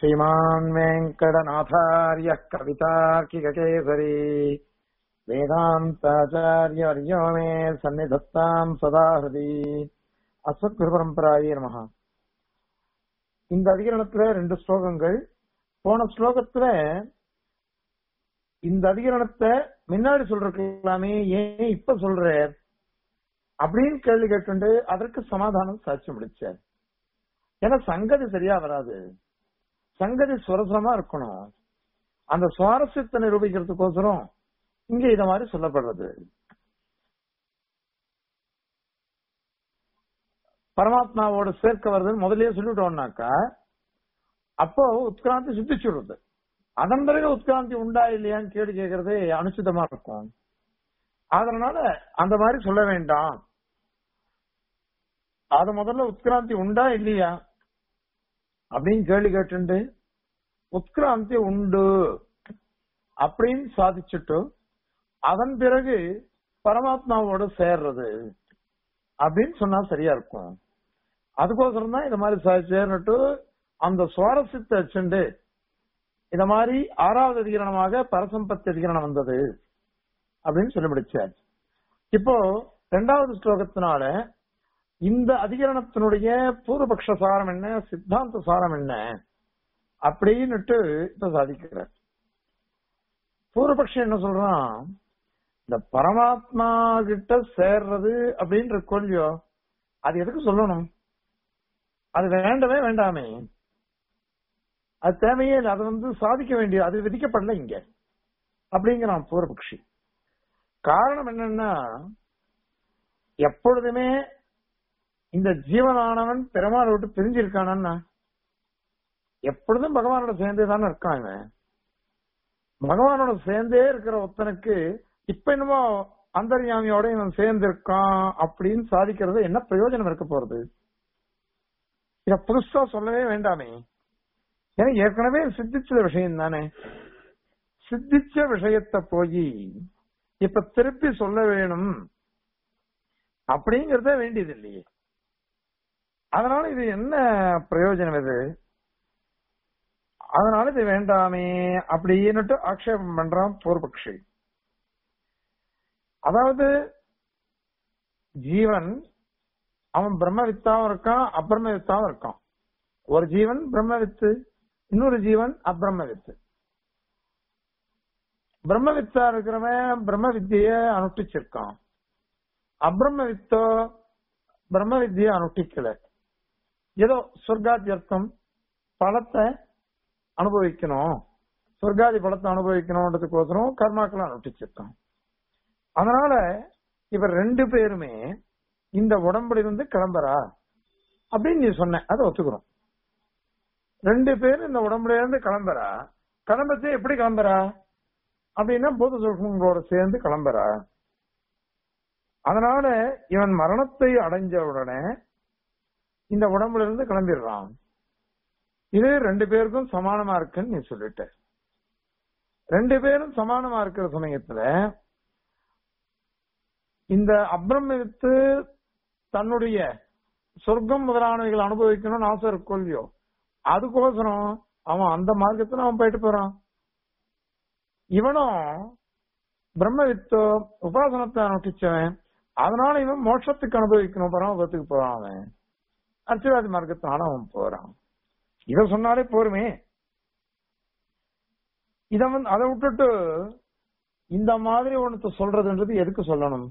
श्रीमान् वेङ्कटनाथार्यः कवितार्किककेसरी वेदान्ताचार्यवर्यो मे सन्निधत्ताम् सदा हृदि அஸ்வத்குருபரம்பராயே நமகா இந்த அதிகரணத்துல ரெண்டு ஸ்லோகங்கள் போன ஸ்லோகத்துல இந்த அதிகரணத்தை முன்னாடி சொல்றதுக்கலாமே ஏன் இப்ப சொல்ற அப்படின்னு கேள்வி கேட்டு அதற்கு சமாதானம் சாட்சி முடிச்சார் ஏன்னா சங்கதி சரியா வராது சங்கதி சுரசமா இருக்கணும் அந்த சுவாரஸ்யத்தை நிரூபிக்கிறதுக்கோசரம் இங்க இத மாதிரி சொல்லப்படுறது பரமாத்மாவோட சேர்க்க வருதுன்னு முதல்லயே சொல்லிட்டோம்னாக்கா அப்போ உத்கிராந்தி சித்திச்சுடுறது அதன் பிறகு உத்கிராந்தி உண்டா இல்லையான்னு கேள்வி கேட்கறது அனுச்சிதமா இருக்கும் அதனால அந்த மாதிரி சொல்ல வேண்டாம் அது முதல்ல உத்கிராந்தி உண்டா இல்லையா அப்படின்னு கேள்வி கேட்டு உத்கிராந்தி உண்டு அப்படின்னு சாதிச்சுட்டு அதன் பிறகு பரமாத்மாவோட சேர்றது அப்படின்னு சொன்னா சரியா இருக்கும் அதுக்கோசரம் தான் இந்த மாதிரி சேர்ந்துட்டு அந்த சுவாரஸ்யத்தை வச்சுண்டு இந்த மாதிரி ஆறாவது அதிகரணமாக பரசம்பத்தி அதிகரணம் வந்தது அப்படின்னு சொல்லி முடிச்சார் இப்போ ரெண்டாவது ஸ்லோகத்தினால இந்த அதிகரணத்தினுடைய பூர்வபக்ஷ சாரம் என்ன சித்தாந்த சாரம் என்ன அப்படின்னுட்டு இப்ப சாதிக்கிறார் பூர்வபக்ஷம் என்ன சொல்றான் இந்த பரமாத்மா கிட்ட சேர்றது அப்படின்ற கொள்ளியோ அது எதுக்கு சொல்லணும் அது வேண்டவே வேண்டாமே அது தேவையே இல்லை அது வந்து சாதிக்க வேண்டிய அது விதிக்கப்படல இங்க அப்படிங்கிறான் பூர்வபக்ஷி காரணம் என்னன்னா எப்பொழுதுமே இந்த ஜீவனானவன் பெருமாளை விட்டு பிரிஞ்சிருக்கானா எப்பொழுதும் பகவானோட சேர்ந்தே தானே இருக்கான் இவன் பகவானோட சேர்ந்தே இருக்கிற ஒருத்தனுக்கு இப்ப என்னமோ அந்தர்யாமியோட இவன் சேர்ந்து இருக்கான் அப்படின்னு சாதிக்கிறது என்ன பிரயோஜனம் இருக்க போறது இத புதுசா சொல்லவே வேண்டாமே ஏன்னா ஏற்கனவே சித்திச்ச விஷயம் தானே சித்திச்ச விஷயத்த போய் இப்ப திருப்பி சொல்ல வேணும் அப்படிங்கறத வேண்டியது இல்லையே அதனால இது என்ன பிரயோஜனம் இது அதனால இது வேண்டாமே அப்படின்னுட்டு ஆக்ஷேபம் பண்றான் பூர்வபக்ஷி அதாவது ஜீவன் அவன் பிரம்ம வித்தாவும் இருக்கான் அப்பிரம வித்தாவும் இருக்கான் ஒரு ஜீவன் பிரம்ம வித்து இன்னொரு ஜீவன் அப்பிரம வித்து பிரம்ம வித்தா இருக்கிறவன் பிரம்ம வித்திய அனுஷ்டிச்சிருக்கான் அப்பிரம வித்தோ பிரம்ம வித்திய அனுஷ்டிக்கல ஏதோ சொர்க்காத்தியர்த்தம் பலத்தை அனுபவிக்கணும் சொர்க்காதி பலத்தை அனுபவிக்கணும்ன்றதுக்கோசரம் கர்மாக்களை அனுஷ்டிச்சிருக்கான் அதனால இவர் ரெண்டு பேருமே இந்த உடம்புல இருந்து கிளம்புறா அப்படின்னு நீ சொன்ன அதை ஒத்துக்கிறோம் ரெண்டு பேரும் இந்த உடம்புல இருந்து கிளம்புறா கிளம்பத்தை எப்படி கிளம்புறா அப்படின்னா பூத சூக்மங்களோட சேர்ந்து கிளம்புறா அதனால இவன் மரணத்தை அடைஞ்ச உடனே இந்த உடம்புல இருந்து கிளம்பிடுறான் இது ரெண்டு பேருக்கும் சமானமா இருக்குன்னு நீ சொல்லிட்ட ரெண்டு பேரும் சமானமா இருக்கிற சமயத்துல இந்த அப்ரமித்து தன்னுடைய சொர்க்கம் முதலானவைகள் அனுபவிக்கணும்னு ஆசை இருக்கும் இல்லையோ அதுக்கோசரம் அவன் அந்த மார்க்கத்துல அவன் போயிட்டு போறான் இவனும் பிரம்மவித்தோ உபாசனத்தை அனுஷ்டிச்சவன் அதனால இவன் மோட்சத்துக்கு அனுபவிக்கணும் பரமபத்துக்கு போறான் அவன் அர்ச்சவாதி மார்க்கத்தினால அவன் போறான் இத சொன்னாலே போருமே இத வந்து அதை விட்டுட்டு இந்த மாதிரி ஒண்ணு சொல்றதுன்றது எதுக்கு சொல்லணும்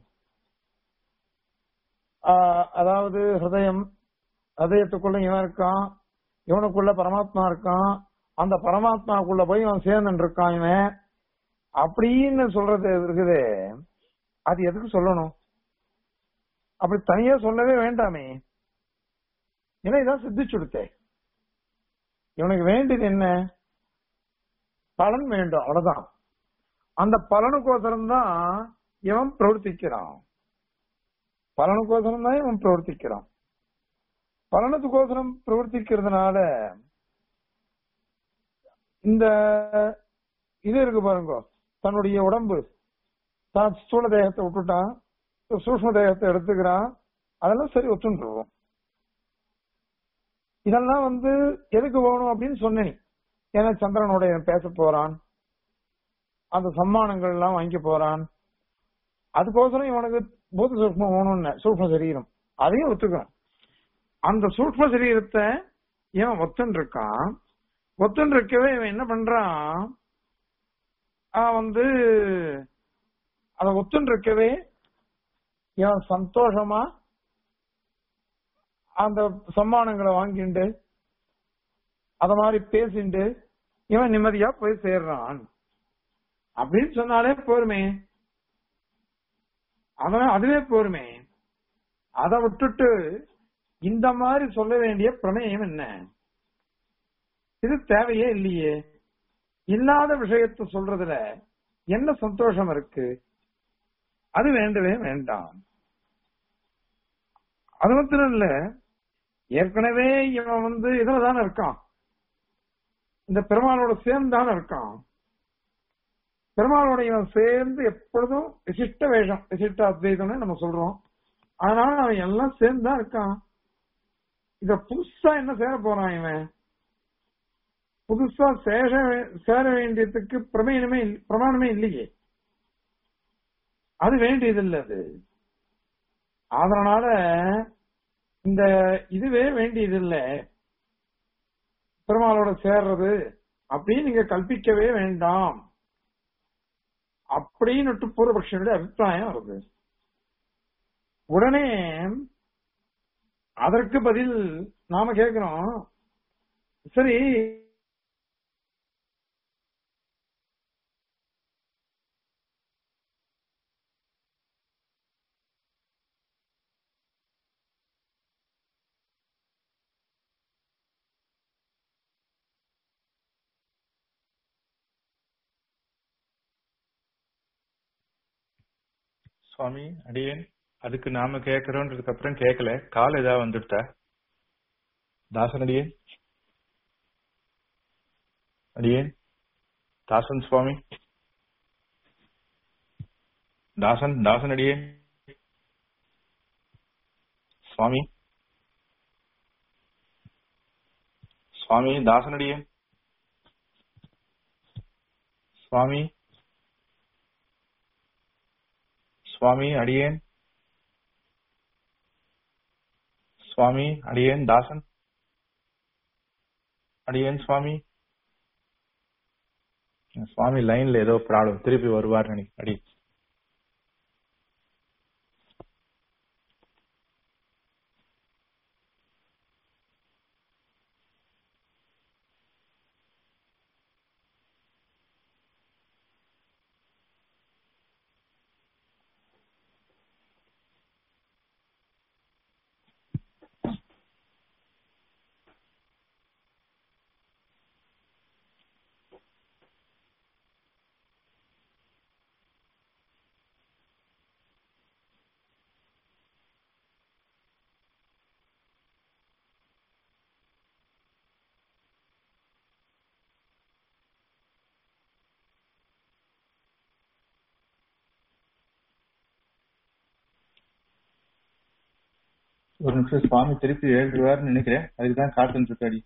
அதாவது ஹிருதயம் ஹதயத்துக்குள்ள இவன் இருக்கான் இவனுக்குள்ள பரமாத்மா இருக்கான் அந்த பரமாத்மாக்குள்ள போய் இவன் சேர்ந்து இருக்கான் இவன் அப்படின்னு சொல்றது இருக்குது அது எதுக்கு சொல்லணும் அப்படி தனியா சொல்லவே வேண்டாமே ஏன்னா இதான் சித்திச்சுடுத்தே இவனுக்கு வேண்டியது என்ன பலன் வேண்டும் அவ்வளவுதான் அந்த பலனுக்கோசரம் தான் இவன் பிரவர்த்திக்கிறான் பலனுக்கோசரம் தான் இவன் பிரவர்த்திக்கிறான் பலனுக்கோசரம் பிரவர்த்திக்கிறதுனால இந்த இது இருக்கு பாருங்க தன்னுடைய உடம்பு தான் ஸ்தூல தேகத்தை விட்டுட்டான் சூஷ்ம தேகத்தை எடுத்துக்கிறான் அதெல்லாம் சரி ஒத்துருவோம் இதெல்லாம் வந்து எதுக்கு போகணும் அப்படின்னு சொன்ன நீ ஏன்னா சந்திரனோட இவன் பேச போறான் அந்த சம்மானங்கள் எல்லாம் வாங்கி போறான் அதுக்கோசரம் இவனுக்கு பூத சூக்மம் வேணும்னு சூக்ம சரீரம் அதையும் ஒத்துக்கணும் அந்த சூக்ம சரீரத்தை இவன் ஒத்துன்னு இருக்கான் ஒத்துன்னு இருக்கவே இவன் என்ன பண்றான் அவன் வந்து அத ஒத்துன்னு இருக்கவே இவன் சந்தோஷமா அந்த சம்மானங்களை வாங்கிண்டு அத மாதிரி பேசிண்டு இவன் நிம்மதியா போய் சேர்றான் அப்படின்னு சொன்னாலே போருமே அவன் அதுவே போருமே அதை விட்டுட்டு இந்த மாதிரி சொல்ல வேண்டிய பிரமேயம் என்ன இது தேவையே இல்லையே இல்லாத விஷயத்தை சொல்றதுல என்ன சந்தோஷம் இருக்கு அது வேண்டவே வேண்டாம் அது மாத்திரம் இல்ல ஏற்கனவே இவன் வந்து இதுல தானே இருக்கான் இந்த பெருமாளோட சேர்ந்து தானே இருக்கான் பெருமாளோட இவன் சேர்ந்து எப்பொழுதும் விசிஷ்ட வேஷம் விசிஷ்ட அத்வைதம்னு நம்ம சொல்றோம் அதனால அவன் எல்லாம் சேர்ந்து தான் இருக்கான் இத புதுசா என்ன சேர போறான் இவன் புதுசா சேர சேர வேண்டியதுக்கு பிரமேயமே இல்ல- பிரமாணமே இல்லையே அது வேண்டியதில்லை அது அதனால இந்த இதுவே வேண்டியதில்லை பெருமாளோட சேர்றது அப்படின்னு நீங்க கல்பிக்கவே வேண்டாம் அப்படின்னு பூர்வபக்ஷனுடைய அபிப்பிராயம் வருது உடனே அதற்கு பதில் நாம கேட்கிறோம் சரி சுவாமி அடியேன் அதுக்கு நாம கேட்கறோன்றதுக்கு அப்புறம் கேட்கல கால் ஏதாவது வந்துடுதா தாசன் அடியேன் அடியேன் தாசன் சுவாமி தாசன் தாசன் அடியேன் சுவாமி சுவாமி தாசன் அடியேன் சுவாமி சுவாமி அடியேன் சுவாமி அடியேன் தாசன் அடியேன் சுவாமி சுவாமி லைன்ல ஏதோ ப்ராப்ளம் திருப்பி வருவார் நினைக்கிறேன் அடி ஒரு நிமிஷம் சுவாமி திருப்பி எழுதுவார்னு நினைக்கிறேன் அதுக்கு தான் காத்துன்னு இருக்கு அடி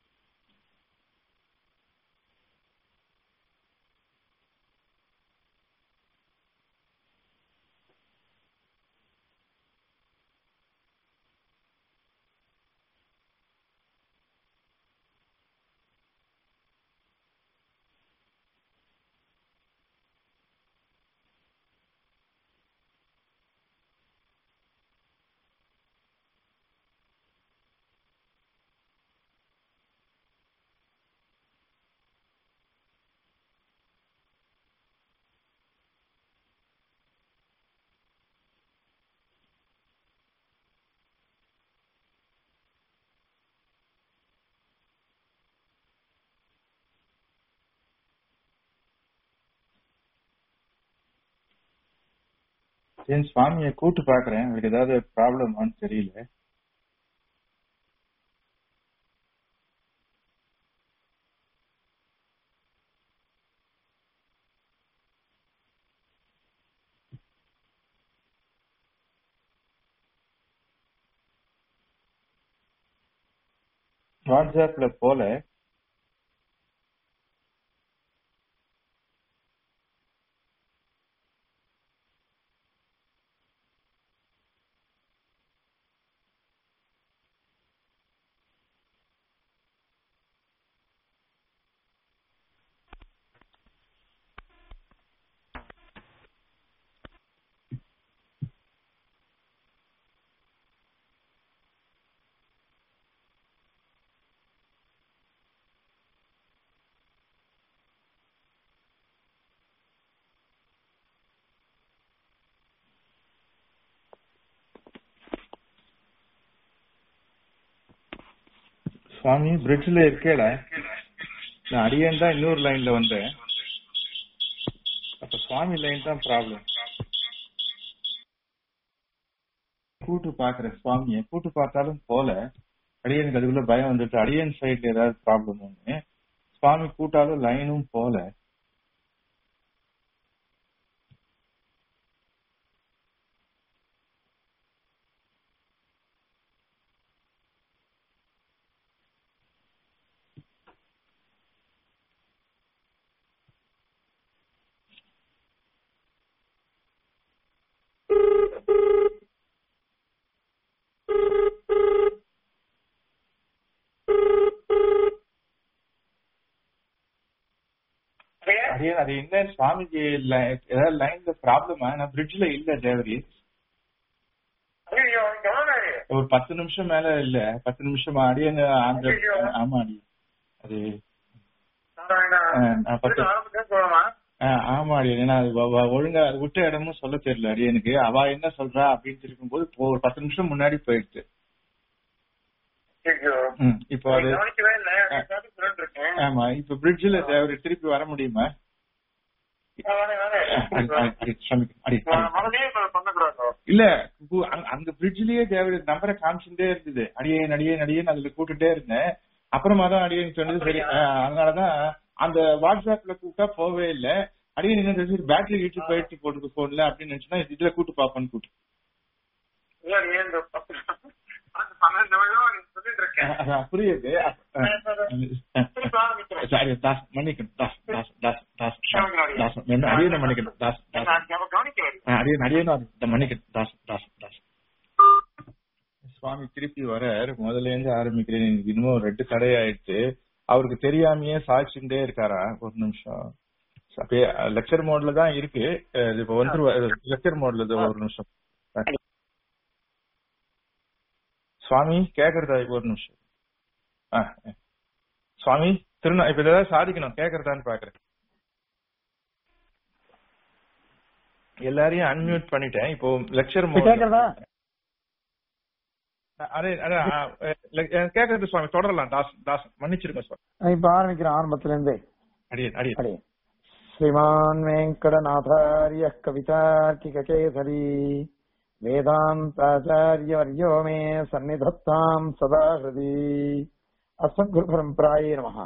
என் சுவாமியை கூட்டு பாக்குறேன் அவருக்கு ஏதாவது ப்ராப்ளமான்னு தெரியல வாட்ஸ்அப்ல போல சுவாமி பிரிட்ஜ்ல இருக்கேல நான் அடியேன் தான் இன்னொரு லைன்ல வந்தேன் அப்ப சுவாமி லைன் தான் ப்ராப்ளம் கூட்டு பாக்குறேன் சுவாமிய கூட்டு பார்த்தாலும் போல அடியனுக்கு அதுக்குள்ள பயம் வந்துட்டு அடியன் சைடுல ஏதாவது ப்ராப்ளம் ஒண்ணு சுவாமி கூட்டாலும் லைனும் போல அதே அது என்ன சுவாமிஜி ல- ஏதாவது லைன்ல ப்ராப்ளமா நான் பிரிட்ஜ்ல இல்ல தேவரி ஐயோ எவ்வளவு நேரம் ஒரு பத்து நிமிஷம் மேல இல்ல பத்து நிமிஷம் அடியன் அந்த ஐயோ. ஆமா அடி அது வேண்டாம் ஆ, நான் பத்து ஆரம்பிச்சு சொல்லலாமா ஆ, ஆமா அடி ஏன்னா அது வ- வ- ஒழுங்கா அது விட்ட இடமும் சொல்ல தெரியல அடி எனக்கு அவ என்ன சொல்றா அப்படின்னு இருக்கும்போது இப்போ ஒரு பத்து நிமிஷம் முன்னாடி போயிடுச்சு ஐயோ ம், இப்போ அது கவனிக்கவே இல்லை கேட்டு சொல்லிட்டு இருக்கேன் ஆமா இப்ப பிரிட்ஜ்ல தேவரி திருப்பி வர முடியுமா வரேன், வரேன். அடி, அடி, அடி, ஷமிக், அடி, அடி. மறுபடியும் இப்ப பண்ணக்கூடாது இல்ல கு- அங்க- அந்த பிரிட்ஜ்லயே தேவரி நம்பரை காமிச்சுட்டே இருந்தது அடியே நடிகை நடிகை அதுல கூட்டுட்டே இருந்தேன் அப்புறமா தான் அடியன் சொன்னது சரி ஆ, அதனாலதான் அந்த வாட்ஸ்அப்ல கூப்பிட்டா போவே இல்ல அடியே நீங்க பேட்டரி இட்டு போயிட்டு போட்டுட்டு போன்ல அப்படின்னு நினைச்சுன்னா இதுல கூட்டு பாப்பேன்னு கூட்டு இல்ல நீ இந்த பத்து அது பன்னெண்டு நிமிஷம் நீ சொல்லிட்டு இருக்கேன் அதான் புரியுது அ- திருப்பி ஆரம்பிக்கிறேன் சாரி தாஸ் மன்னிக்கணும் தாஸ் தாஸ் தாஸ் தாஸ் தாஸ் என்ன அடியே மன்னிக்கணும் தாஸ் தாஸ் நான் கவ- கவனிக்கவே இல்லை. அடியே அடியே மன்னிக்கணும் தாஸ் தாஸ் தாஸ் சுவாமி திருப்பி வர முதல்ல இருந்து ஆரம்பிக்கிறேன் எனக்கு இன்னும் ரெண்டு தடை ஆயிடுச்சு அவருக்கு தெரியாமயே சாட்சிண்டே இருக்காரா ஒரு நிமிஷம் அப்படியே லெக்சர் மோட்ல தான் இருக்கு அஹ் இது இப்போ வந்து லெக்சர் மோட்ல இது ஒரு நிமிஷம் சுவாமி கேக்குறதா இப்போ ஒரு நிமிஷம் ஆ, ஆ. சுவாமி திருநா இப்ப ஏதாவது சாதிக்கணும் கேக்குறதான்னு பாக்குறேன் எல்லாரையும் அன்மியூட் பண்ணிட்டேன் இப்போ லெக்சர் மோட் கேக்குறதா அரே அரே ஆ, அஹ், கேக்குறது சுவாமி தொடரலாம் தாஸ் தாஸ் மன்னிச்சிருங்க சுவாமி இப்ப ஆரம்பிக்கிறேன் ஆரம்பத்துல இருந்தே அடியே அடியே அடி श्रीमान् वेङ्कटनाथार्यः कवितार्किककेसरी वेदान्ताचार्यवर्यो मे सन्निधत्ताम् सदा हृदि அஸ்மத்குருபரம்பராயே நமஹ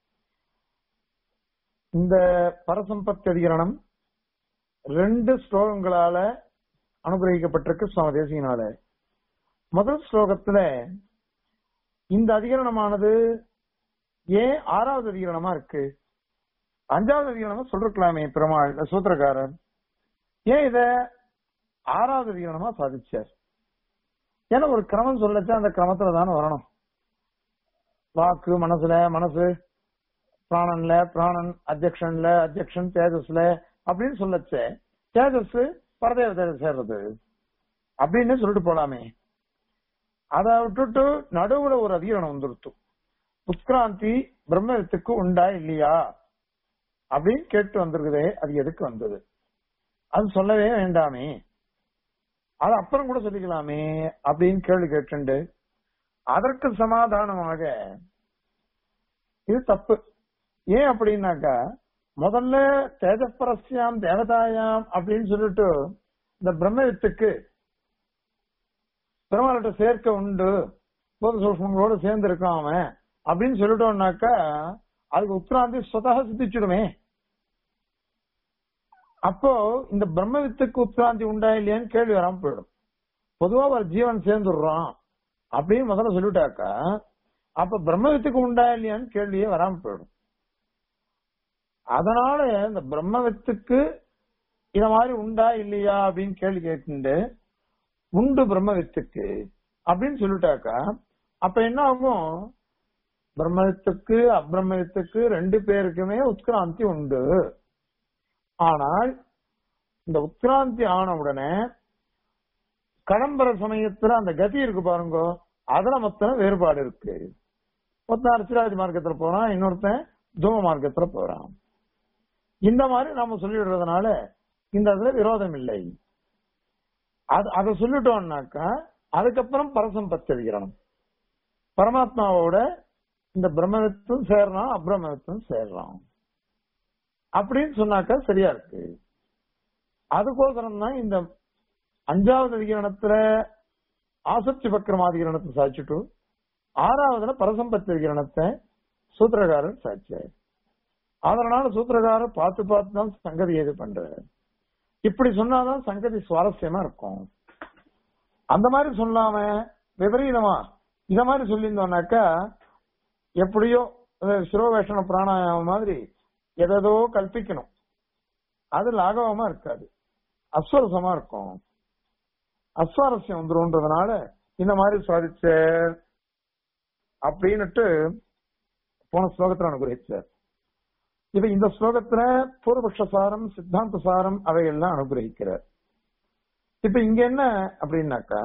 இந்த பரசம்பத் அதிகரணம் ரெண்டு ஸ்லோகங்களால அனுகிரகிக்கப்பட்டிருக்கு சுவாமி தேசியனால முதல் ஸ்லோகத்துல இந்த அதிகரணமானது ஏன் ஆறாவது அதிகரணமா இருக்கு அஞ்சாவது அதிகரணமா சொல்லிருக்கலாமே பெருமாள் சூத்திரக்காரர் ஏன் இத ஆறாவது அதிகரணமா சாதிச்சார் ஏன்னா ஒரு கிரமம் சொல்லச்சா அந்த கிரமத்துல தானே வரணும் வாக்கு மனசுல மனசு பிராணன்ல பிராணன் அத்தியக்ஷன்ல அத்தியக்ஷன் தேஜஸ்ல அப்படின்னு சொல்லச்சே தேஜஸ் பரதேவதை சேர்றது அப்படின்னு சொல்லிட்டு போலாமே அதை விட்டுட்டு நடுவுல ஒரு அதிகரணம் வந்துருத்து உத்கிராந்தி பிரம்மத்துக்கு உண்டா இல்லையா அப்படின்னு கேட்டு வந்திருக்குதே அது எதுக்கு வந்தது அது சொல்லவே வேண்டாமே அது அப்புறம் கூட சொல்லிக்கலாமே அப்படின்னு கேள்வி கேட்டுண்டு அதற்கு சமாதானமாக இது தப்பு ஏன் அப்படின்னாக்கா முதல்ல தேஜப்பரஸ்யாம் தேவதாயாம் அப்படின்னு சொல்லிட்டு இந்த பிரம்மவித்துக்கு பெருமாள்கிட்ட சேர்க்க உண்டு போது சூஷ்மங்களோட சேர்ந்து இருக்கான் அவன் அப்படின்னு சொல்லிட்டோம்னாக்கா அதுக்கு உத்ராந்தி சொதாக சித்திச்சிடுமே அப்போ இந்த பிரம்மவித்துக்கு உத்ராந்தி உண்டா இல்லையான்னு கேள்வி வராம போயிடும் பொதுவா ஒரு ஜீவன் சேர்ந்துடுறான் அப்படின்னு முதல்ல சொல்லிட்டாக்கா அப்ப பிரம்மவித்துக்கு உண்டா இல்லையான்னு கேள்வியே வராம போயிடும் அதனால இந்த பிரம்மவித்துக்கு இத மாதிரி உண்டா இல்லையா அப்படின்னு கேள்வி கேட்டு உண்டு பிரம்மவித்துக்கு அப்படின்னு சொல்லிட்டாக்கா அப்ப என்ன ஆகும் பிரம்மவித்துக்கு அப்பிரம்மவித்துக்கு ரெண்டு பேருக்குமே உத்கிராந்தி உண்டு ஆனால் இந்த உத்கிராந்தி ஆன உடனே கடம்பர சமயத்துல அந்த கதி இருக்கு பாருங்க அதுல மொத்தம் வேறுபாடு இருக்கு ஒருத்தன் அர்ச்சராஜ் மார்க்கத்துல போறான் இன்னொருத்தன் தூம மார்க்கத்துல போறான் இந்த மாதிரி நாம சொல்லிடுறதுனால இந்த இதுல விரோதம் இல்லை அது அதை சொல்லிட்டோம்னாக்கா அதுக்கப்புறம் பரசம்பத்தி அதிகரணம் பரமாத்மாவோட இந்த பிரம்மவித்தும் சேர்றான் அப்ரமவித்தும் சேர்றான் அப்படின்னு சொன்னாக்கா சரியா இருக்கு அதுக்கோசரம் தான் இந்த அஞ்சாவது அதிகரணத்துல ஆசக்தி பக்கிரமாதிகரணத்தை சாய்ச்சிட்டு ஆறாவதுல பரசம்பத்தி அதிகரணத்தை சூத்திரகாரர் சாய்ச்சார் அதனால சூத்திரகாரர் பார்த்து பார்த்து தான் சங்கதி இது பண்றாரு இப்படி சொன்னாதான் சங்கதி சுவாரஸ்யமா இருக்கும் அந்த மாதிரி சொல்லாம விபரீதமா இத மாதிரி சொல்லியிருந்தோம்னாக்கா எப்படியோ சிரோவேஷன பிராணாயாமம் மாதிரி எதோ கல்பிக்கணும் அது லாகவமா இருக்காது அஸ்வரசமா இருக்கும் அஸ்வாரஸ்யம் வந்துரும்ன்றதுனால இந்த மாதிரி சாதிச்ச அப்படின்னுட்டு போன ஸ்லோகத்துல அனுகிரகிச்சார் இப்ப இந்த ஸ்லோகத்துல பூர்வபக்ஷ சாரம் சித்தாந்த சாரம் அவையெல்லாம் அனுகிரகிக்கிறார் இப்ப இங்க என்ன அப்படின்னாக்கா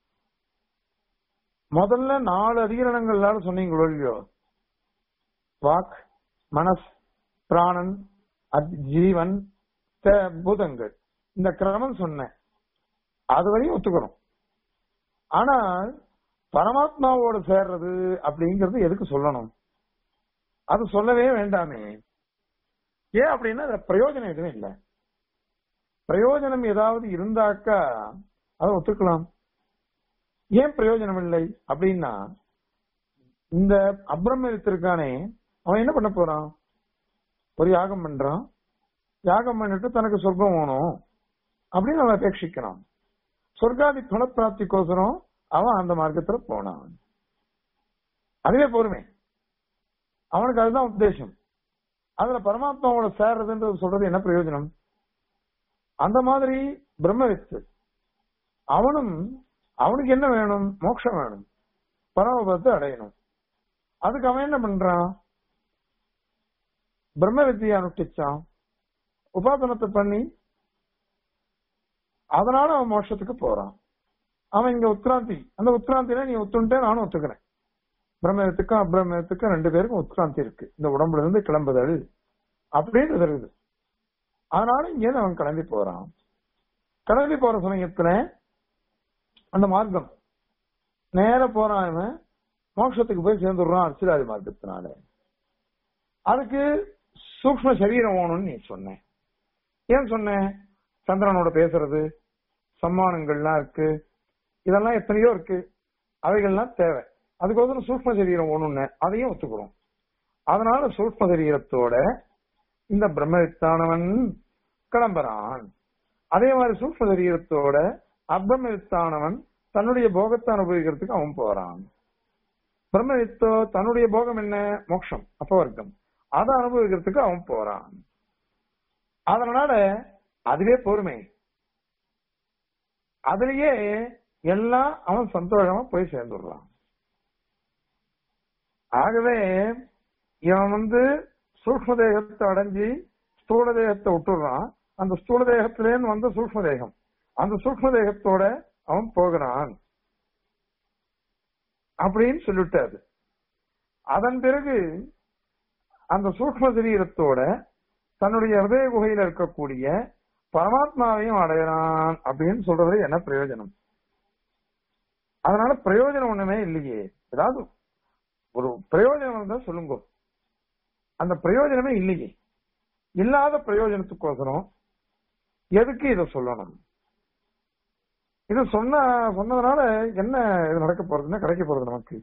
முதல்ல நாலு அதிகரணங்கள்லால சொன்னீங்களோ இல்லையோ வாக் மனஸ் பிராணன் ஜீவன் பூதங்கள் இந்த கிரமம் சொன்னேன் அது வரையும் ஒத்துக்கிறோம் ஆனால் பரமாத்மாவோட சேர்றது அப்படிங்கறது எதுக்கு சொல்லணும் அது சொல்லவே வேண்டாமே ஏன் அப்படின்னா அதுல பிரயோஜனம் எதுவும் இல்லை பிரயோஜனம் ஏதாவது இருந்தாக்கா அதை ஒத்துக்கலாம் ஏன் பிரயோஜனம் இல்லை அப்படின்னா இந்த அப்ரமித்திருக்கானே அவன் என்ன பண்ண போறான் ஒரு யாகம் பண்றான் யாகம் பண்ணிட்டு தனக்கு சொர்க்கம் வேணும் அப்படின்னு அவன் அபேட்சிக்கிறான் சொர்க்காதி குணப்பிராப்திக்கோசரம் அவன் அந்த மார்க்கத்துல போனான் அதுவே பொறுமை அவனுக்கு அதுதான் உத்தேசம் அதுல பரமாத்மாவோட சேர்றதுன்றது சொல்றது என்ன பிரயோஜனம் அந்த மாதிரி பிரம்மவித்து அவனும் அவனுக்கு என்ன வேணும் மோட்சம் வேணும் பரமபத்தை அடையணும் அதுக்கு அவன் என்ன பண்றான் பிரம்ம வித்தியை அனுஷ்டிச்சான் உபாசனத்தை பண்ணி அதனால அவன் மோட்சத்துக்கு போறான் அவன் இங்க உத்கிராந்தி அந்த உத்கிராந்தில நீ ஒத்துன்ட்டே நானும் ஒத்துக்கிறேன் பிரம்மத்துக்கும் அபிரமத்துக்கும் ரெண்டு பேருக்கும் உத்கிராந்தி இருக்கு இந்த உடம்புல இருந்து கிளம்புதல் அப்படின்னு இருக்குது அதனால இங்க அவன் கிளம்பி போறான் கிளம்பி போற சமயத்துல அந்த மார்க்கம் நேர போறான் இவன் மோட்சத்துக்கு போய் சேர்ந்துடுறான் அர்ச்சிராதி மார்க்கத்தினால அதுக்கு சூக்ம சரீரம் வேணும்னு நீ சொன்ன ஏன் சொன்ன சந்திரனோட பேசுறது சம்மானங்கள்லாம் இருக்கு இதெல்லாம் எத்தனையோ இருக்கு அவைகள்லாம் தேவை அதுக்கோசரம் சூக்ம சரீரம் ஒண்ணுன்னு அதையும் ஒத்துக்கிறோம் அதனால சூக்ம சரீரத்தோட இந்த பிரம்மவித்தானவன் கிளம்புறான் அதே மாதிரி சூக்ம சரீரத்தோட அப்ரமவித்தானவன் தன்னுடைய போகத்தை அனுபவிக்கிறதுக்கு அவன் போறான் பிரம்மவித்தோ தன்னுடைய போகம் என்ன மோட்சம் அப்பவர்க்கம் அதை அனுபவிக்கிறதுக்கு அவன் போறான் அதனால அதுவே பொறுமை அதுலயே எல்லாம் அவன் சந்தோஷமா போய் சேர்ந்துடுறான் ஆகவே இவன் வந்து சூக்ம தேகத்தை அடைஞ்சி ஸ்தூல தேகத்தை விட்டுடுறான் அந்த ஸ்தூல தேகத்திலேருந்து வந்த சூக்ம தேகம் அந்த சூக்ம தேகத்தோட அவன் போகிறான் அப்படின்னு சொல்லிட்டாரு அதன் பிறகு அந்த சூக்ம சரீரத்தோட தன்னுடைய ஹிருதய குகையில இருக்கக்கூடிய பரமாத்மாவையும் அடையறான் அப்படின்னு சொல்றது என்ன பிரயோஜனம் அதனால பிரயோஜனம் ஒண்ணுமே இல்லையே ஏதாவது ஒரு பிரயோஜனம் இருந்தா சொல்லுங்க அந்த பிரயோஜனமே இல்லையே இல்லாத பிரயோஜனத்துக்கோசரம் எதுக்கு இதை சொல்லணும் இது சொன்ன சொன்னதுனால என்ன இது நடக்க போறதுன்னா கிடைக்க போறது நமக்கு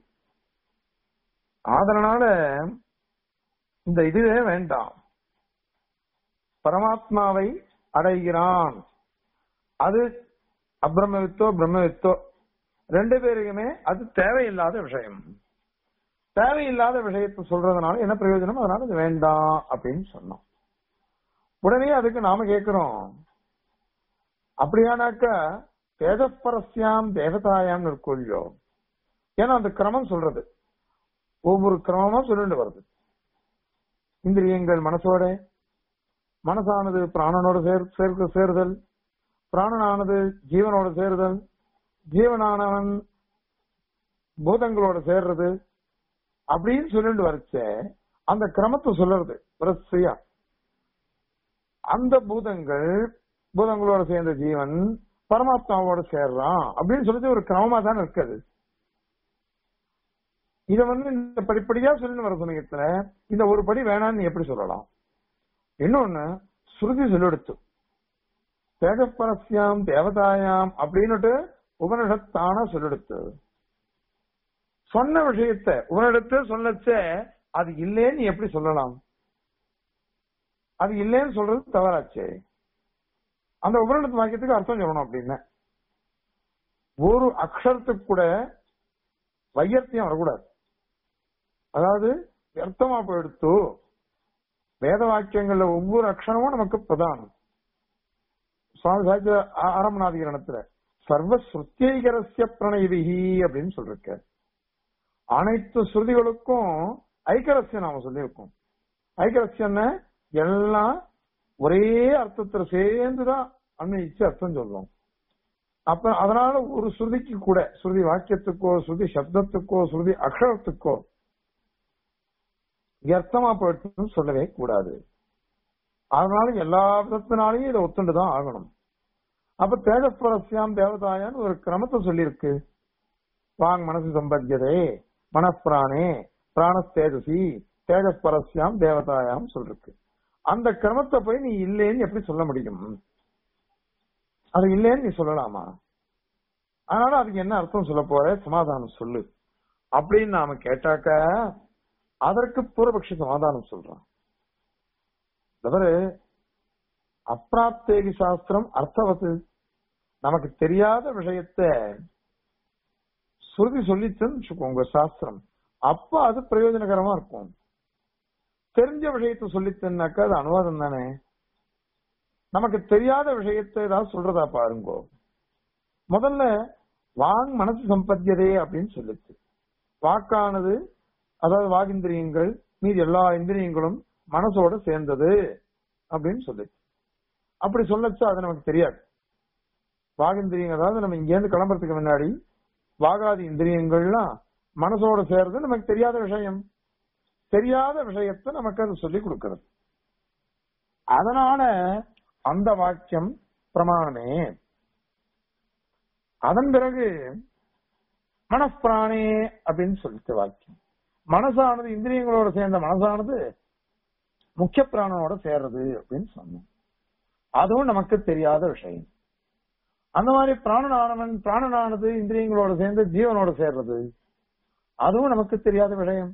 அதனால இந்த இதுவே வேண்டாம் பரமாத்மாவை அடைகிறான் அது அப்ரமவித்தோ பிரம்மவித்தோ ரெண்டு பேருக்குமே அது தேவையில்லாத விஷயம் தேவையில்லாத விஷயத்தை சொல்றதுனால என்ன பிரயோஜனம் அதனால இது வேண்டாம் அப்படின்னு சொன்னோம் உடனே அதுக்கு நாம கேட்கிறோம் அப்படியானாக்கா தேஜப்பரஸ்யாம் தேவதாயாம் இருக்கொள்ளியோ ஏன்னா அந்த கிரமம் சொல்றது ஒவ்வொரு கிரமமா சொல்லிட்டு வருது இந்திரியங்கள் மனசோட மனசானது பிராணனோட சேர் சேர்க்க சேருதல் பிராணனானது ஜீவனோட சேருதல் ஜீவனானவன் பூதங்களோட சேர்றது அப்படின்னு சொல்லிட்டு வரைச்ச அந்த கிரமத்தை சொல்றது வரிசையா அந்த பூதங்கள் பூதங்களோட சேர்ந்த ஜீவன் பரமாத்மாவோட சேர்றான் அப்படின்னு சொல்லிட்டு ஒரு கிரமமா தான் இருக்குது இத வந்து இந்த படிப்படியா சொல்லி வர சமயத்துல இந்த ஒரு படி வேணாம்னு நீ எப்படி சொல்லலாம் இன்னொன்னு ஸ்ருதி சொல்லெடுத்து தேஜப்பரஸ்யாம் தேவதாயாம் அப்படின்னுட்டு உபனிஷத்தான சொல்லெடுத்து சொன்ன விஷயத்த உபனிடத்து சொல்லச்ச அது இல்லேன்னு நீ எப்படி சொல்லலாம் அது இல்லேன்னு சொல்றது தவறாச்சே அந்த உபனிடத்து வாக்கியத்துக்கு அர்த்தம் சொல்லணும் அப்படின்னு ஒரு அக்ஷரத்துக்கு கூட வையத்தியம் வரக்கூடாது அதாவது வியர்த்தமா போயிடுத்து வேத வாக்கியங்கள்ல ஒவ்வொரு அக்ஷரமும் நமக்கு பிரதானம் சுவாமி சாஹித்ய ஆரம்பநாதிகரணத்துல சர்வ ஸ்ருத்தியகரஸ்ய பிரணயதிகி அப்படின்னு சொல்லிருக்க அனைத்து ஸ்ருதிகளுக்கும் ஐக்கரஸ்யம் நாம சொல்லியிருக்கோம் ஐக்கரஸ்யம்னு எல்லாம் ஒரே அர்த்தத்துல சேர்ந்துதான் அன்வயிச்சு அர்த்தம் சொல்றோம் அப்ப அதனால ஒரு ஸ்ருதிக்கு கூட ஸ்ருதி வாக்கியத்துக்கோ ஸ்ருதி சப்தத்துக்கோ ஸ்ருதி அக்ஷரத்துக்கோ வியர்த்தமா போயிடுச்சுன்னு சொல்லவே கூடாது அதனால எல்லா விதத்தினாலையும் இதை ஒத்துண்டுதான் ஆகணும் அப்ப தேஜஸ்வரஸ்யாம் தேவதாயான்னு ஒரு கிரமத்தை சொல்லியிருக்கு வாங் மனசு சம்பத்தியதே மனப்பிராணே பிராணஸ்தேஜசி தேஜஸ்பரஸ்யாம் தேவதாயாம் சொல்லிருக்கு அந்த கிரமத்தை போய் நீ இல்லேன்னு எப்படி சொல்ல முடியும் அது இல்லேன்னு நீ சொல்லலாமா அதனால அதுக்கு என்ன அர்த்தம் சொல்ல போற சமாதானம் சொல்லு அப்படின்னு நாம கேட்டாக்க அதற்கு பூர்வபக்ஷ சமாதானம் சொல்றான் தவிர அப்பிராப்தேகி சாஸ்திரம் அர்த்தவத்து நமக்கு தெரியாத விஷயத்த சுருதி சொல்லிச்சுன்னு வச்சுக்கோங்க சாஸ்திரம் அப்ப அது பிரயோஜனகரமா இருக்கும் தெரிஞ்ச விஷயத்த சொல்லித்தன்னாக்கா அது அனுவாதம் தானே நமக்கு தெரியாத விஷயத்தை ஏதாவது சொல்றதா பாருங்கோ முதல்ல வாங் மனசு சம்பத்தியதே அப்படின்னு சொல்லுச்சு வாக்கானது அதாவது வாகிந்திரியங்கள் மீது எல்லா இந்திரியங்களும் மனசோட சேர்ந்தது அப்படின்னு சொல்லுச்சு அப்படி சொல்லச்சு அது நமக்கு தெரியாது வாகிந்திரியங்கள் அதாவது நம்ம இங்க இருந்து கிளம்புறதுக்கு முன்னாடி வாகாதி இந்திரியங்கள்லாம் மனசோட சேர்றது நமக்கு தெரியாத விஷயம் தெரியாத விஷயத்தை நமக்கு அது சொல்லி கொடுக்கிறது அதனால அந்த வாக்கியம் பிரமாணமே அதன் பிறகு மனப்பிராணே அப்படின்னு சொல்லிட்டு வாக்கியம் மனசானது இந்திரியங்களோட சேர்ந்த மனசானது முக்கிய பிராணனோட சேர்றது அப்படின்னு சொன்னோம் அதுவும் நமக்கு தெரியாத விஷயம் அந்த மாதிரி பிராணனானவன் பிராணனானது இந்திரியங்களோட சேர்ந்து ஜீவனோட சேர்றது அதுவும் நமக்கு தெரியாத விஷயம்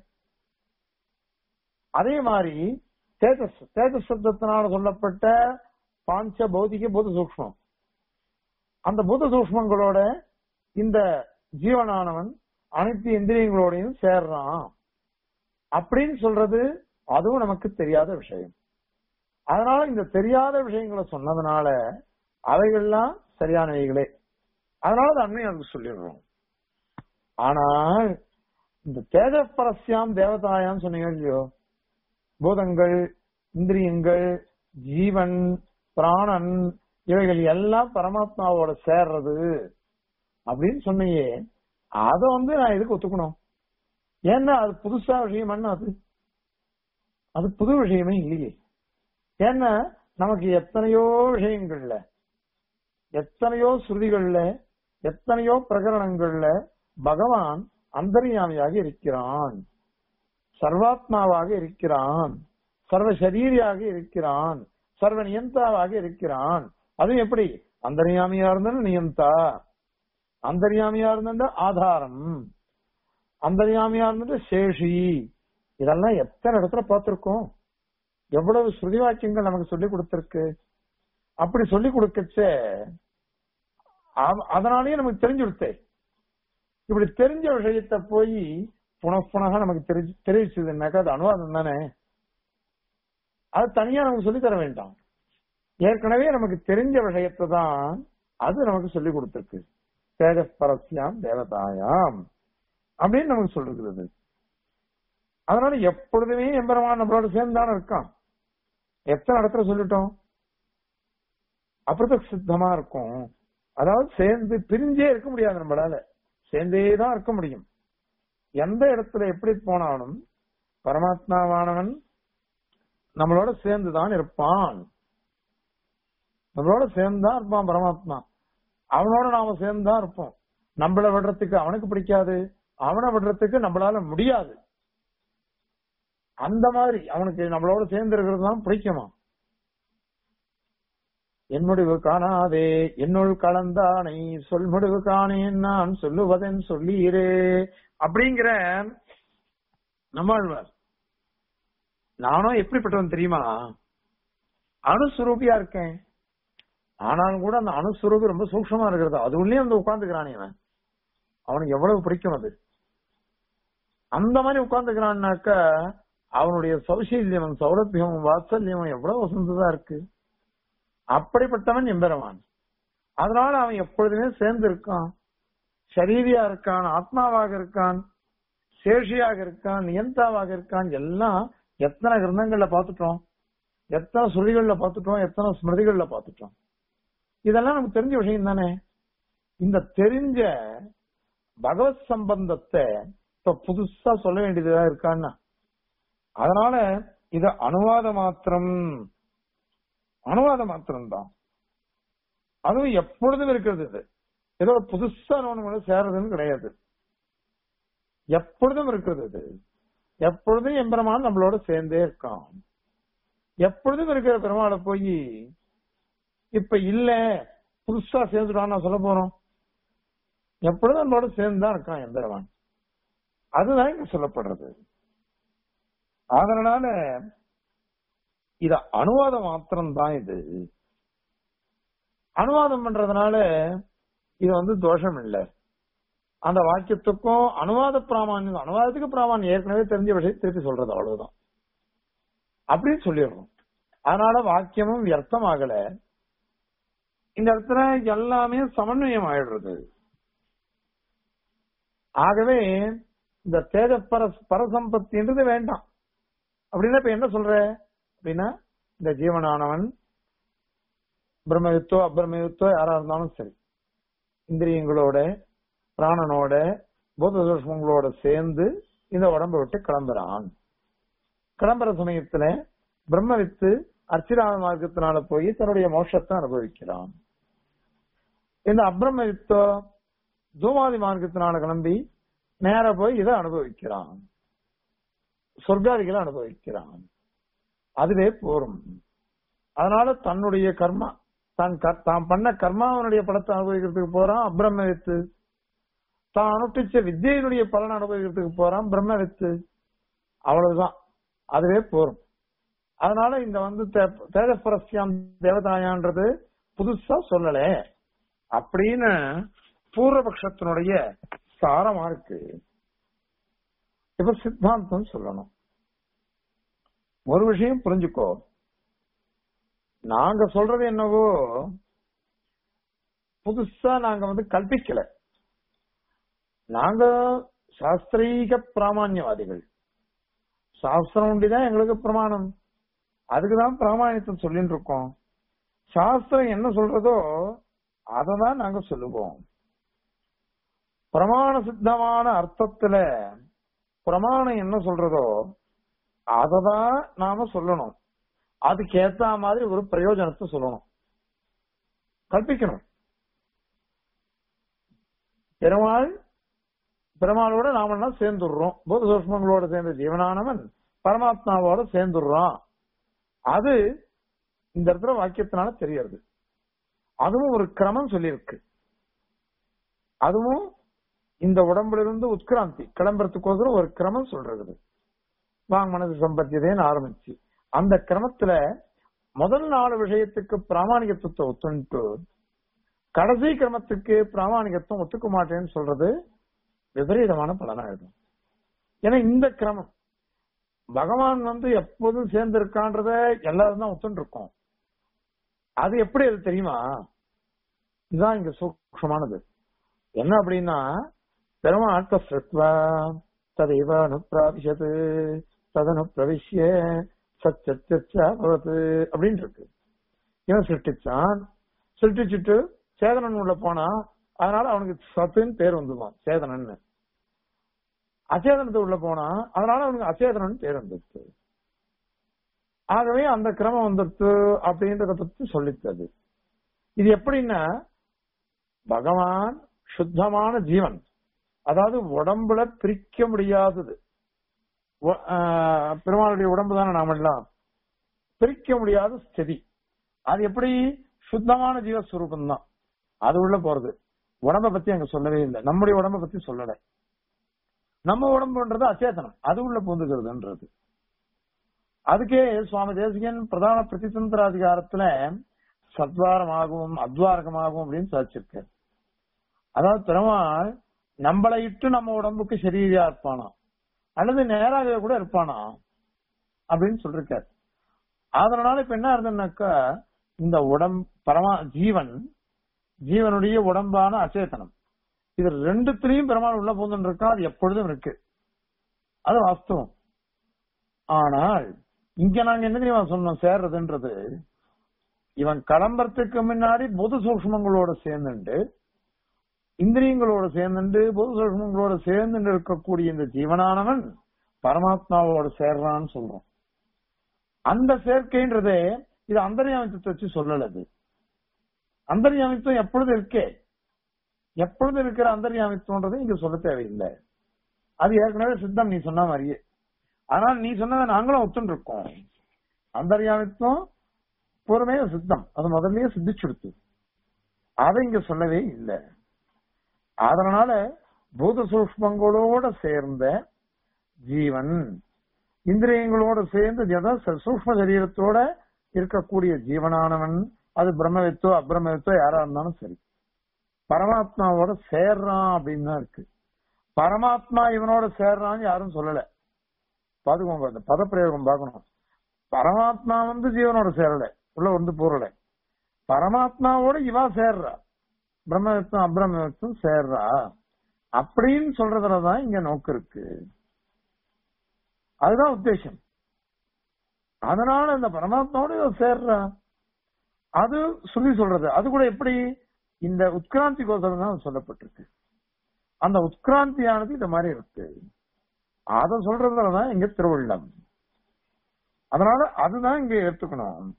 அதே மாதிரி தேஜஸ் தேஜஸ் சப்தத்தினால சொல்லப்பட்ட பாஞ்ச பௌதிக பூத சூக்மம் அந்த பூத சூக்மங்களோட இந்த ஜீவனானவன் அனைத்து இந்திரியங்களோடையும் சேர்றான் அப்படின்னு சொல்றது அதுவும் நமக்கு தெரியாத விஷயம் அதனால இந்த தெரியாத விஷயங்களை சொன்னதுனால அவைகள்லாம் சரியானவைகளே அதனால அது அண்மை அதுக்கு சொல்லிடுறோம் ஆனால் இந்த தேஜப்பரஸ்யாம் தேவதாயாம் சொன்னீங்க இல்லையோ பூதங்கள் இந்திரியங்கள் ஜீவன் பிராணன் இவைகள் எல்லாம் பரமாத்மாவோட சேர்றது அப்படின்னு சொன்னியே அத வந்து நான் எதுக்கு ஒத்துக்கணும் ஏன்னா அது புதுசா விஷயம் என்ன அது அது புது விஷயமே இல்லையே ஏன்னா நமக்கு எத்தனையோ விஷயங்கள்ல எத்தனையோ ஸ்ருதிகள்ல எத்தனையோ பிரகரணங்கள்ல பகவான் அந்தர்யாமியாக இருக்கிறான் சர்வாத்மாவாக இருக்கிறான் சர்வ சரீரியாக இருக்கிறான் சர்வ நியந்தாவாக இருக்கிறான் அதுவும் எப்படி அந்தர்யாமியா இருந்தாலும் நியந்தா அந்தர்யாமியா இருந்தா ஆதாரம் அந்தர்யாமியா இருந்தது சேஷி இதெல்லாம் எத்தனை இடத்துல பார்த்திருக்கோம் எவ்வளவு ஸ்ருதி வாக்கியங்கள் நமக்கு சொல்லி கொடுத்திருக்கு அப்படி சொல்லி கொடுக்கச்ச அதனாலயே நமக்கு தெரிஞ்சு கொடுத்தே இப்படி தெரிஞ்ச விஷயத்த போய் புனப்புனக நமக்கு தெரிஞ்சு தெரிவிச்சதுன்னாக்கா அது அனுவாதம் தானே அது தனியா நமக்கு சொல்லி தர வேண்டாம் ஏற்கனவே நமக்கு தெரிஞ்ச விஷயத்தை தான் அது நமக்கு சொல்லி கொடுத்திருக்கு தேஜஸ்பரஸ்யாம் தேவதாயாம் அப்படின்னு நமக்கு சொல்லிருக்கிறது அதனால எப்பொழுதுமே எம்பெருமான் நம்மளோட சேர்ந்தான இருக்கான் எத்தனை இடத்துல சொல்லிட்டோம் அப்பிரத சித்தமா இருக்கும் அதாவது சேர்ந்து பிரிஞ்சே இருக்க முடியாது நம்மளால சேர்ந்தே தான் இருக்க முடியும் எந்த இடத்துல எப்படி போனாலும் பரமாத்மாவானவன் நம்மளோட சேர்ந்துதான் இருப்பான் நம்மளோட சேர்ந்துதான் இருப்பான் பரமாத்மா அவனோட நாம சேர்ந்துதான் இருப்போம் நம்மள விடுறதுக்கு அவனுக்கு பிடிக்காது அவனை விடுறதுக்கு நம்மளால முடியாது அந்த மாதிரி அவனுக்கு நம்மளோட சேர்ந்து இருக்கிறது தான் பிடிக்குமா என் முடிவு காணாதே என்னுள் கலந்தானை சொல் முடிவு காணேன் நான் சொல்லுவதன் சொல்லீரே அப்படிங்கிற நம்மாழ்வார் நானும் எப்படிப்பட்டவன் தெரியுமா அணுஸ்வரூபியா இருக்கேன் ஆனாலும் கூட அந்த அணுஸ்வரூபி ரொம்ப சூக்ஷமா இருக்கிறது அது உள்ளே வந்து உட்கார்ந்துக்கிறானே அவன் அவனுக்கு எவ்வளவு பிடிக்கும் அது அந்த மாதிரி உட்கார்ந்துக்கிறான்னாக்க அவனுடைய சௌசீல்யம் சௌலபியம் வாத்சல்யம் எவ்வளவு வசந்ததா இருக்கு அப்படிப்பட்டவன் எம்பெருமான் அதனால அவன் எப்பொழுதுமே சேர்ந்து இருக்கான் சரீரியா இருக்கான் ஆத்மாவாக இருக்கான் சேஷியாக இருக்கான் நியந்தாவாக இருக்கான் எல்லாம் எத்தனை கிரந்தங்கள்ல பார்த்துட்டோம் எத்தனை சுழிகள்ல பார்த்துட்டோம் எத்தனை ஸ்மிருதிகள்ல பார்த்துட்டோம் இதெல்லாம் நமக்கு தெரிஞ்ச விஷயம் தானே இந்த தெரிஞ்ச பகவத் சம்பந்தத்தை இப்ப புதுசா சொல்ல வேண்டியதா இருக்கான்னா அதனால இது அனுவாத மாத்திரம் அனுவாத மாத்திரம் தான் அதுவும் எப்பொழுதும் இருக்கிறது இது ஏதோ புதுசா ஒண்ணு சேர்றதுன்னு கிடையாது எப்பொழுதும் இருக்கிறது இது எப்பொழுதும் எம்பெருமான் நம்மளோட சேர்ந்தே இருக்கான் எப்பொழுதும் இருக்கிற பெருமாளை போய் இப்ப இல்ல புதுசா சேர்ந்துட்டான் நான் சொல்ல போறோம் எப்பொழுதும் நம்மளோட சேர்ந்து தான் இருக்கான் எம்பெருமான் அதுதான் இங்க சொல்லப்படுறது அதனால இத அனுவாதம் மாத்திரம் தான் இது அனுவாதம் பண்றதுனால இது வந்து தோஷம் இல்லை அந்த வாக்கியத்துக்கும் அனுவாத பிராமான்யம் அனுவாதத்துக்கு பிராமான்யம் ஏற்கனவே தெரிஞ்ச விஷயம் திருப்பி சொல்றது அவ்வளவுதான் அப்படின்னு சொல்லிடுறோம் அதனால வாக்கியமும் வியர்த்தம் ஆகல இந்த இடத்துல எல்லாமே சமன்வயம் ஆயிடுறது ஆகவே இந்த தேஜ பர பரசம்பத்தின்றது வேண்டாம் அப்படின்னா இப்ப என்ன சொல்ற அப்படின்னா இந்த ஜீவனானவன் பிரம்மயுத்தோ அப்பிரமயுத்தோ யாரா இருந்தாலும் சரி இந்திரியங்களோட பிராணனோட பூத தோஷங்களோட சேர்ந்து இந்த உடம்பை விட்டு கிளம்புறான் கிளம்புற சமயத்துல பிரம்மவித்து அர்ச்சிராம மார்க்கத்தினால போய் தன்னுடைய மோட்சத்தை அனுபவிக்கிறான் இந்த அப்ரமவித்தோ தூமாதி மார்க்கத்தினால கிளம்பி நேர போய் இதை அனுபவிக்கிறான் சொர்க்காதிகளை அனுபவிக்கிறான் அதுவே போரும் அதனால தன்னுடைய கர்மா தான் க- தான் பண்ண கர்மாவனுடைய பலத்தை அனுபவிக்கிறதுக்கு போறான் அப்ரமவித்து தான் அனுஷ்டிச்ச வித்தியினுடைய பலனை அனுபவிக்கிறதுக்கு போறான் பிரம்மவித்து அவ்வளவுதான் அதுவே போரும் அதனால இந்த வந்து தே- தேஜஸ்பரஸ்யாம் தேவதாயான்றது புதுசா சொல்லல அப்படின்னு பூர்வபக்ஷத்தினுடைய சாரமா இருக்கு இப்ப சித்தாந்தம் சொல்லணும் ஒரு விஷயம் புரிஞ்சுக்கோ நாங்க சொல்றது என்னவோ புதுசா நாங்க வந்து கல்பிக்கல நாங்க சாஸ்திரீக பிராமான்யவாதிகள் சாஸ்திரம் ஒண்டிதான் எங்களுக்கு பிரமாணம் அதுக்குதான் பிராமாணியத்தை சொல்லிட்டு இருக்கோம் சாஸ்திரம் என்ன சொல்றதோ அதை தான் நாங்க சொல்லுவோம் பிரமாண சித்தமான அர்த்தத்துல பிரமாணம் என்ன சொல்றதோ அததான் நாம சொல்லணும் அதுக்கு ஏத்த மாதிரி ஒரு பிரயோஜனத்தை சொல்லணும் கற்பிக்கணும் பெருமாள் பெருமாளோட நாமெல்லாம் சேர்ந்துடுறோம் பூத சூஷ்மங்களோட சேர்ந்த ஜீவனானவன் பரமாத்மாவோட சேர்ந்துடுறான் அது இந்த இடத்துல வாக்கியத்தினால தெரியறது அதுவும் ஒரு கிரமம் சொல்லியிருக்கு அதுவும் இந்த உடம்புல இருந்து உட்கிராந்தி கிளம்புறதுக்கோசரம் ஒரு கிரமம் சொல்றது வாங் மனது சம்பத்தியதேன்னு ஆரம்பிச்சு அந்த கிரமத்துல முதல் நாலு விஷயத்துக்கு பிராமணிகத்துவத்தை ஒத்துண்டு கடைசி கிரமத்துக்கு பிராமணிகத்துவம் ஒத்துக்க மாட்டேன்னு சொல்றது விபரீதமான பலனாயிடும் ஏன்னா இந்த கிரமம் பகவான் வந்து எப்போதும் சேர்ந்து இருக்கான்றத எல்லாரும் தான் ஒத்துண்டு இருக்கோம் அது எப்படி அது தெரியுமா இதுதான் இங்க சூக்ஷமானது என்ன அப்படின்னா பெருமாள் தஸ்ருத்வா ததைவ அனுப்பிராபிஷது ததனு பிரவிஷ்ய சச்சத்து அப்படின்னு இருக்கு இவன் சிருஷ்டிச்சான் சிருஷ்டிச்சுட்டு சேதனன் உள்ள போனா அதனால அவனுக்கு சத்துன்னு பேர் வந்துருவான் சேதனன் அச்சேதனத்து உள்ள போனா அதனால அவனுக்கு அச்சேதனன் பேர் வந்துருச்சு ஆகவே அந்த கிரமம் வந்துருச்சு அப்படின்றத பத்தி சொல்லித்தது இது எப்படின்னா பகவான் சுத்தமான ஜீவன் அதாவது உடம்புல பிரிக்க முடியாதது ஒ- ஆஹ் பெருமாளுடைய உடம்பு தானே நாமெல்லாம் பிரிக்க முடியாத ஸ்திதி அது எப்படி சுத்தமான ஜீவஸ்வரூபம் தான் அது உள்ள போறது உடம்ப பத்தி அங்க சொல்லவே இல்லை நம்முடைய உடம்ப பத்தி சொல்லல நம்ம உடம்புன்றது அச்சேதனம் அது உள்ள பூந்துக்கிறதுன்றது அதுக்கே சுவாமி தேசிகன் பிரதான பிரதிதந்திர அதிகாரத்துல சத்வாரமாகவும் அத்வாரகமாகவும் அப்படின்னு சாதிச்சிருக்காரு அதாவது பெருமாள் நம்மளை இட்டு நம்ம உடம்புக்கு சரீரியா இருப்பானா அல்லது நேராகவே கூட இருப்பானா அப்படின்னு சொல்லிருக்காரு அதனால இப்ப என்ன இருந்ததுன்னாக்கா இந்த உடம் பரமா ஜீவன் ஜீவனுடைய உடம்பான அச்சேதனம் இது ரெண்டுத்திலையும் பெருமாள் உள்ள போதுன்னு இருக்கா அது எப்பொழுதும் இருக்கு அது வாஸ்தவம் ஆனால் இங்க நாங்க என்ன தெரியுமா சொன்னோம் சேர்றதுன்றது இவன் கிளம்புறதுக்கு முன்னாடி பொது சூக்ஷ்மங்களோட சேர்ந்துண்டு இந்திரியங்களோட சேர்ந்துண்டு பொது சூக்ஷ்மங்களோட சேர்ந்துட்டு இருக்கக்கூடிய இந்த ஜீவனானவன் பரமாத்மாவோட சேர்றான்னு சொல்றோம் அந்த சேர்க்கைன்றதே இது அந்தர்யாமித்தத்தை வச்சு சொல்லல அது அந்தர்யாமித்தம் எப்பொழுது இருக்கே எப்பொழுது இருக்கிற அந்தர்யாமித்தம்ன்றது இங்க சொல்ல தேவையில்லை அது ஏற்கனவே சித்தம் நீ சொன்ன மாதிரியே ஆனால் நீ சொன்னதை நாங்களும் ஒத்துன்னு இருக்கோம் அந்தர்யாமித்தம் பூர்வமே சித்தம் அது முதல்லயே சித்திச்சுடுத்து அதை இங்க சொல்லவே இல்லை அதனால பூத சூஷ்மங்களோட சேர்ந்த ஜீவன் இந்திரியங்களோட சேர்ந்து அதாவது சூக்ம சரீரத்தோட இருக்கக்கூடிய ஜீவனானவன் அது பிரம்மவித்தோ அப்பிரமவித்தோ யாரா இருந்தாலும் சரி பரமாத்மாவோட சேர்றான் அப்படின்னு தான் இருக்கு பரமாத்மா இவனோட சேர்றான்னு யாரும் சொல்லல பாத்துக்கோங்க அந்த பதப்பிரயோகம் பார்க்கணும் பரமாத்மா வந்து ஜீவனோட சேரல உள்ள வந்து போறல பரமாத்மாவோட இவா சேர்றா பிரம்மவித்தம் அபிரமவித்தம் சேர்றா அப்படின்னு சொல்றதுலதான் இங்க நோக்கு இருக்கு அதுதான் உத்தேசம் அதனால இந்த பரமாத்மாவோட இவ சேர்றா அது சொல்லி சொல்றது அது கூட எப்படி இந்த உட்கிராந்தி கோசரம் தான் சொல்லப்பட்டிருக்கு அந்த உட்கிராந்தியானது இந்த மாதிரி இருக்கு அத சொல்றதுலதான் இங்க திருவள்ளம் அதனால அதுதான் இங்க எடுத்துக்கணும்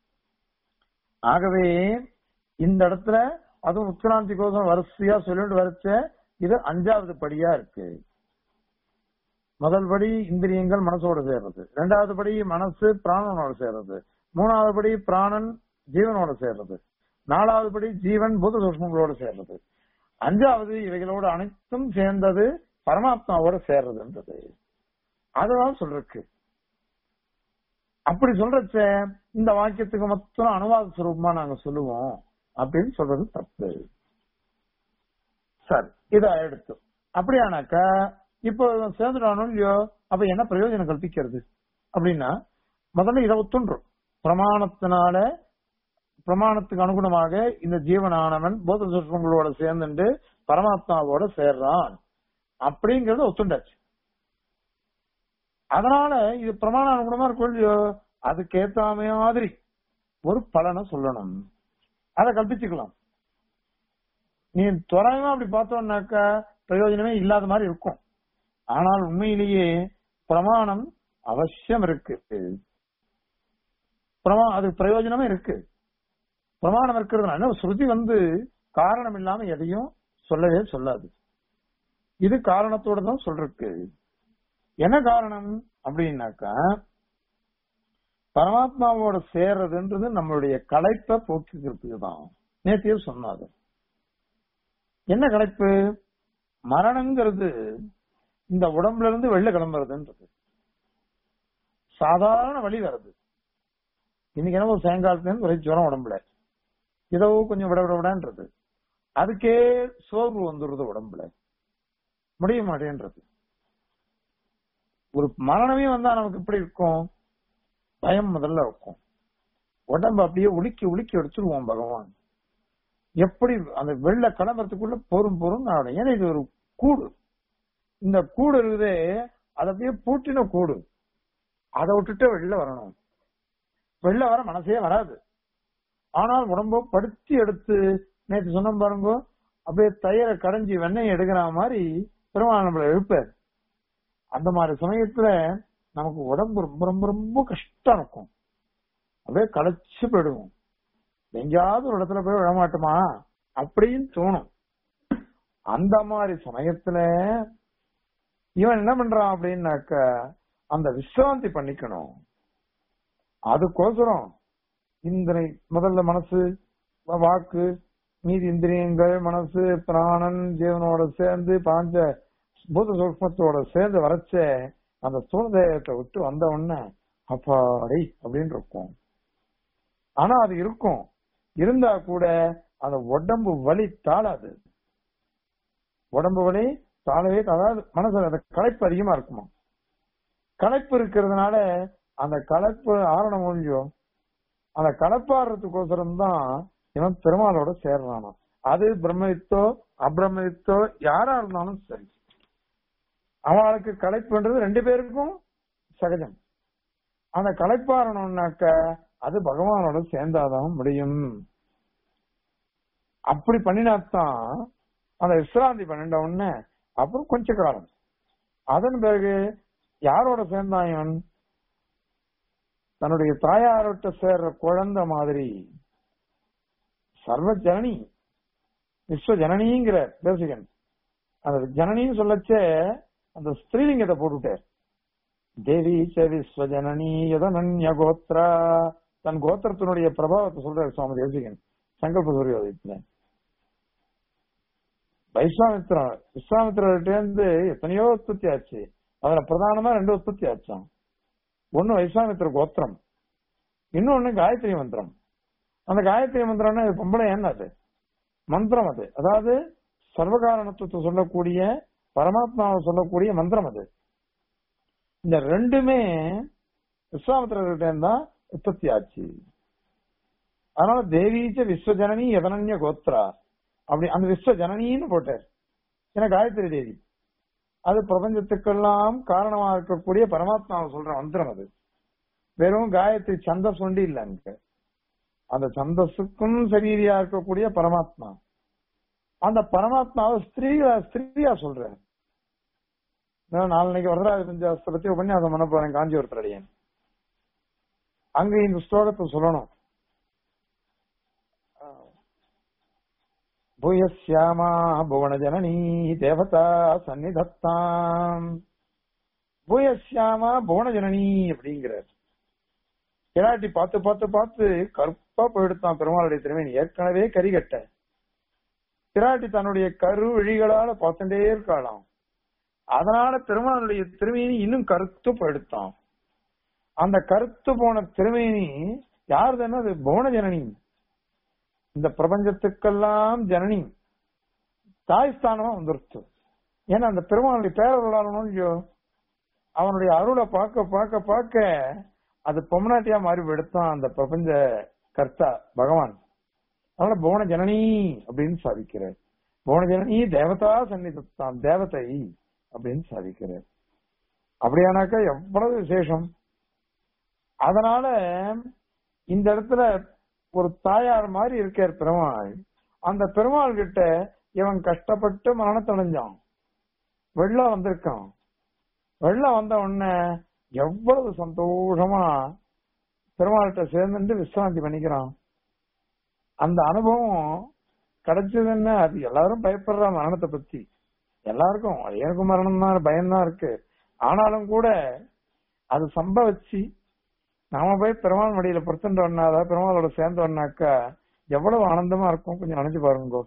ஆகவே இந்த இடத்துல அதுவும் உட்கிராந்தி கோசம் வரிசையா சொல்லிட்டு வரைச்ச இது அஞ்சாவது படியா இருக்கு முதல் படி இந்திரியங்கள் மனசோட சேர்றது ரெண்டாவது படி மனசு பிராணனோட சேர்றது மூணாவது படி பிராணன் ஜீவனோட சேர்றது நாலாவது படி ஜீவன் பூத சூஷ்மங்களோட சேர்றது அஞ்சாவது இவைகளோட அனைத்தும் சேர்ந்தது பரமாத்மாவோட சேர்றதுன்றது அதுதான் சொல்றக்கு அப்படி சொல்றச்ச இந்த வாக்கியத்துக்கு மொத்தம் அனுவாத சுரூபமா நாங்க சொல்லுவோம் அப்படின்னு சொல்றது தப்பு சரி இத எடுத்து அப்படியானாக்கா இப்போ சேர்ந்துடானும் இல்லையோ அப்ப என்ன பிரயோஜனம் கல்பிக்கிறது அப்படின்னா முதல்ல இதை ஒத்துன்றோம் பிரமாணத்தினால பிரமாணத்துக்கு அனுகுணமாக இந்த ஜீவனானவன் போத சுஷ்மங்களோட சேர்ந்துட்டு பரமாத்மாவோட சேர்றான் அப்படிங்கறது ஒத்துண்டாச்சு அதனால இது பிரமாண அனுகுணமா இருக்கும் இல்லையோ அதுக்கேத்த மாதிரி ஒரு பலனை சொல்லணும் அதை கல்பிச்சுக்கலாம் நீ துறையமா அப்படி பார்த்தோம்னாக்கா பிரயோஜனமே இல்லாத மாதிரி இருக்கும் ஆனால் உண்மையிலேயே பிரமாணம் அவசியம் இருக்கு பிரமா அது பிரயோஜனமே இருக்கு பிரமாணம் இருக்கிறதுனால ஸ்ருதி வந்து காரணம் இல்லாம எதையும் சொல்லவே சொல்லாது இது காரணத்தோட தான் சொல்றக்கு என்ன காரணம் அப்படின்னாக்கா பரமாத்மாவோட சேர்றதுன்றது நம்மளுடைய களைப்பை போக்குறதுக்கு தான் நேத்தியே சொன்னாது என்ன களைப்பு மரணங்கிறது இந்த உடம்புல இருந்து வெளில கிளம்புறதுன்றது சாதாரண வழி வருது இன்னைக்கு என்ன ஒரு சாயங்காலத்துல ஒரே ஜுரம் உடம்புல ஏதோ கொஞ்சம் விட விட விடன்றது அதுக்கே சோர்வு வந்துடுறது உடம்புல முடிய மாட்டேன்றது ஒரு மரணமே வந்தா நமக்கு எப்படி இருக்கும் பயம் முதல்ல இருக்கும் உடம்பு அப்படியே உலுக்கி உலுக்கி எடுத்துருவோம் பகவான் எப்படி அந்த வெள்ள கிளம்புறதுக்குள்ள போரும் போரும் நான் ஏன்னா இது ஒரு கூடு இந்த கூடு இருக்குதே அது அப்படியே பூட்டின கூடு அதை விட்டுட்டு வெளில வரணும் வெளில வர மனசே வராது ஆனால் உடம்ப படுத்தி எடுத்து நேற்று சொன்ன பாருங்க அப்படியே தயிரை கடைஞ்சி வெண்ணெய் எடுக்கிற மாதிரி பெருமாள் நம்மளை எழுப்பார் அந்த மாதிரி சமயத்துல நமக்கு உடம்பு ரொம்ப ரொம்ப ரொம்ப கஷ்டம் இருக்கும் அப்படியே களைச்சு போயிடுவோம் எங்கேயாவது ஒரு இடத்துல போய் விழமாட்டோமா அப்படின்னு தோணும் அந்த மாதிரி சமயத்துல இவன் என்ன பண்றான் அப்படின்னாக்க அந்த விசிராந்தி பண்ணிக்கணும் அதுக்கோசரம் இந்திரை முதல்ல மனசு வாக்கு மீதி இந்திரியங்கள் மனசு பிராணன் ஜீவனோட சேர்ந்து பாஞ்ச பூத சூக்மத்தோட சேர்ந்து வரைச்ச அந்த ஸ்தூலதேயத்தை விட்டு வந்த உடனே அப்பாடி அப்படின்னு இருக்கும் ஆனா அது இருக்கும் இருந்தா கூட அந்த உடம்பு வலி தாளாது உடம்பு வலி தாளவே அதாவது மனசுல அந்த களைப்பு அதிகமா இருக்குமா களைப்பு இருக்கிறதுனால அந்த களைப்பு ஆரணம் ஒழியோ அந்த கலப்பாடுறதுக்கோசரம் தான் இவன் பெருமாளோட சேர்றானா அது பிரம்மவித்தோ அபிரமவித்தோ யாரா இருந்தாலும் சரி அவளுக்கு கலைப்புன்றது ரெண்டு பேருக்கும் சகஜம் அந்த கலைப்பாறணும்னாக்க அது பகவானோட சேர்ந்தாதான் முடியும் அப்படி பண்ணினாத்தான் அந்த விசிராந்தி பண்ணிட்ட உடனே அப்புறம் கொஞ்ச காலம் அதன் பிறகு யாரோட சேர்ந்தான் இவன் தன்னுடைய தாயாரோட்ட சேர்ற குழந்தை மாதிரி சர்வ ஜனனி விஸ்வ ஜனனிங்கிற தேசிகன் அந்த ஜனனின்னு சொல்லச்சே அந்த ஸ்திரீலிங்கத்தை போட்டுட்டார் தேவி ச விஸ்வ ஜனனி யதனன்ய கோத்ரா தன் கோத்திரத்தினுடைய பிரபாவத்தை சொல்றாரு சுவாமி தேசிகன் சங்கல்ப சூரியோதயத்துல வைஸ்வாமித்ரா விஸ்வாமித்திரர்கிட்ட இருந்து எத்தனையோ உற்பத்தி ஆச்சு அதுல பிரதானமா ரெண்டு உற்பத்தி ஆச்சாம் ஒண்ணு வைஸ்வாமித்திர கோத்திரம் இன்னொன்னு காயத்ரி மந்திரம் அந்த காயத்ரி மந்திரம்னா இது பொம்பளை என்ன அது மந்திரம் அது அதாவது சர்வகாரணத்துவத்தை சொல்லக்கூடிய பரமாத்மாவை சொல்லக்கூடிய மந்திரம் அது இந்த ரெண்டுமே விஸ்வாமித்திரர்கிட்ட தான் உற்பத்தி ஆச்சு அதனால தேவீச்ச விஸ்வஜனனி எதனன்ய கோத்ரா அப்படி அந்த விஸ்வ ஜனனின்னு போட்டார் ஏன்னா காயத்ரி தேவி அது பிரபஞ்சத்துக்கெல்லாம் காரணமா இருக்கக்கூடிய பரமாத்மாவை சொல்ற மந்திரம் அது வெறும் காயத்ரி சந்தஸ் ஒண்டி இல்ல அங்க அந்த சந்தஸுக்கும் சரீரியா இருக்கக்கூடிய பரமாத்மா அந்த பரமாத்மாவை ஸ்திரீயா ஸ்திரீயா சொல்ற நான் நாளைக்கு வரதராஜ பஞ்சாசத்தை பத்தி உபன்யாசம் பண்ண போறேன் காஞ்சிபுரத்துல அடியேன் அங்க இந்த ஸ்லோகத்தை சொல்லணும் பூயஸ்யாமா புவன ஜனனி தேவதா சந்நிதத்தாம் பூயஸ்யாமா புவன ஜனனி அப்படிங்கிறார் கிராட்டி பார்த்து பார்த்து பார்த்து கருப்பா போயிடுத்தான் பெருமாளுடைய திருமணி ஏற்கனவே கரிகட்ட பிராட்டி தன்னுடைய கரு விழிகளால பார்த்துட்டே இருக்காளாம் அதனால பெருமாளுடைய திருமேனி இன்னும் கருத்து போயிடுத்தான் அந்த கருத்து போன திருமேனி யார் தானே அது புவன ஜனனி இந்த பிரபஞ்சத்துக்கெல்லாம் ஜனனி தாய் ஸ்தானமா வந்துருச்சு ஏன்னா அந்த பெருமானுடைய பேரருளாளனும் இல்லையோ அவனுடைய அருளை பார்க்க பார்க்க பார்க்க அது பொம்மநாட்டியா மாறி எடுத்தான் அந்த பிரபஞ்ச கர்த்தா பகவான் அதனால புவன ஜனனி அப்படின்னு சாதிக்கிறார் புவன ஜனனி தேவதா சன்னிதான் தேவதை அப்படின்னு சாதிக்கிறார் அப்படியானாக்கா எவ்வளவு விசேஷம் அதனால இந்த இடத்துல ஒரு தாயார் மாதிரி இருக்கார் பெருமாள் அந்த பெருமாள் கிட்ட இவன் கஷ்டப்பட்டு மரணத்தடைஞ்சான் வெள்ளம் வந்திருக்கான் வெள்ளம் வந்த உடனே எவ்வளவு சந்தோஷமா பெருமாள்கிட்ட சேர்ந்து விசிராந்தி பண்ணிக்கிறான் அந்த அனுபவம் கிடைச்சதுன்னு அது எல்லாரும் பயப்படுறா மரணத்தை பத்தி எல்லாருக்கும் எனக்கும் மரணம் தான் பயம் தான் இருக்கு ஆனாலும் கூட அது சம்பவிச்சு நாம போய் பெருமாள் மடியில பொறுத்துட்டு வந்தாதா பெருமாளோட சேர்ந்து வந்தாக்கா எவ்வளவு ஆனந்தமா இருக்கும் கொஞ்சம் நினைச்சு பாருங்க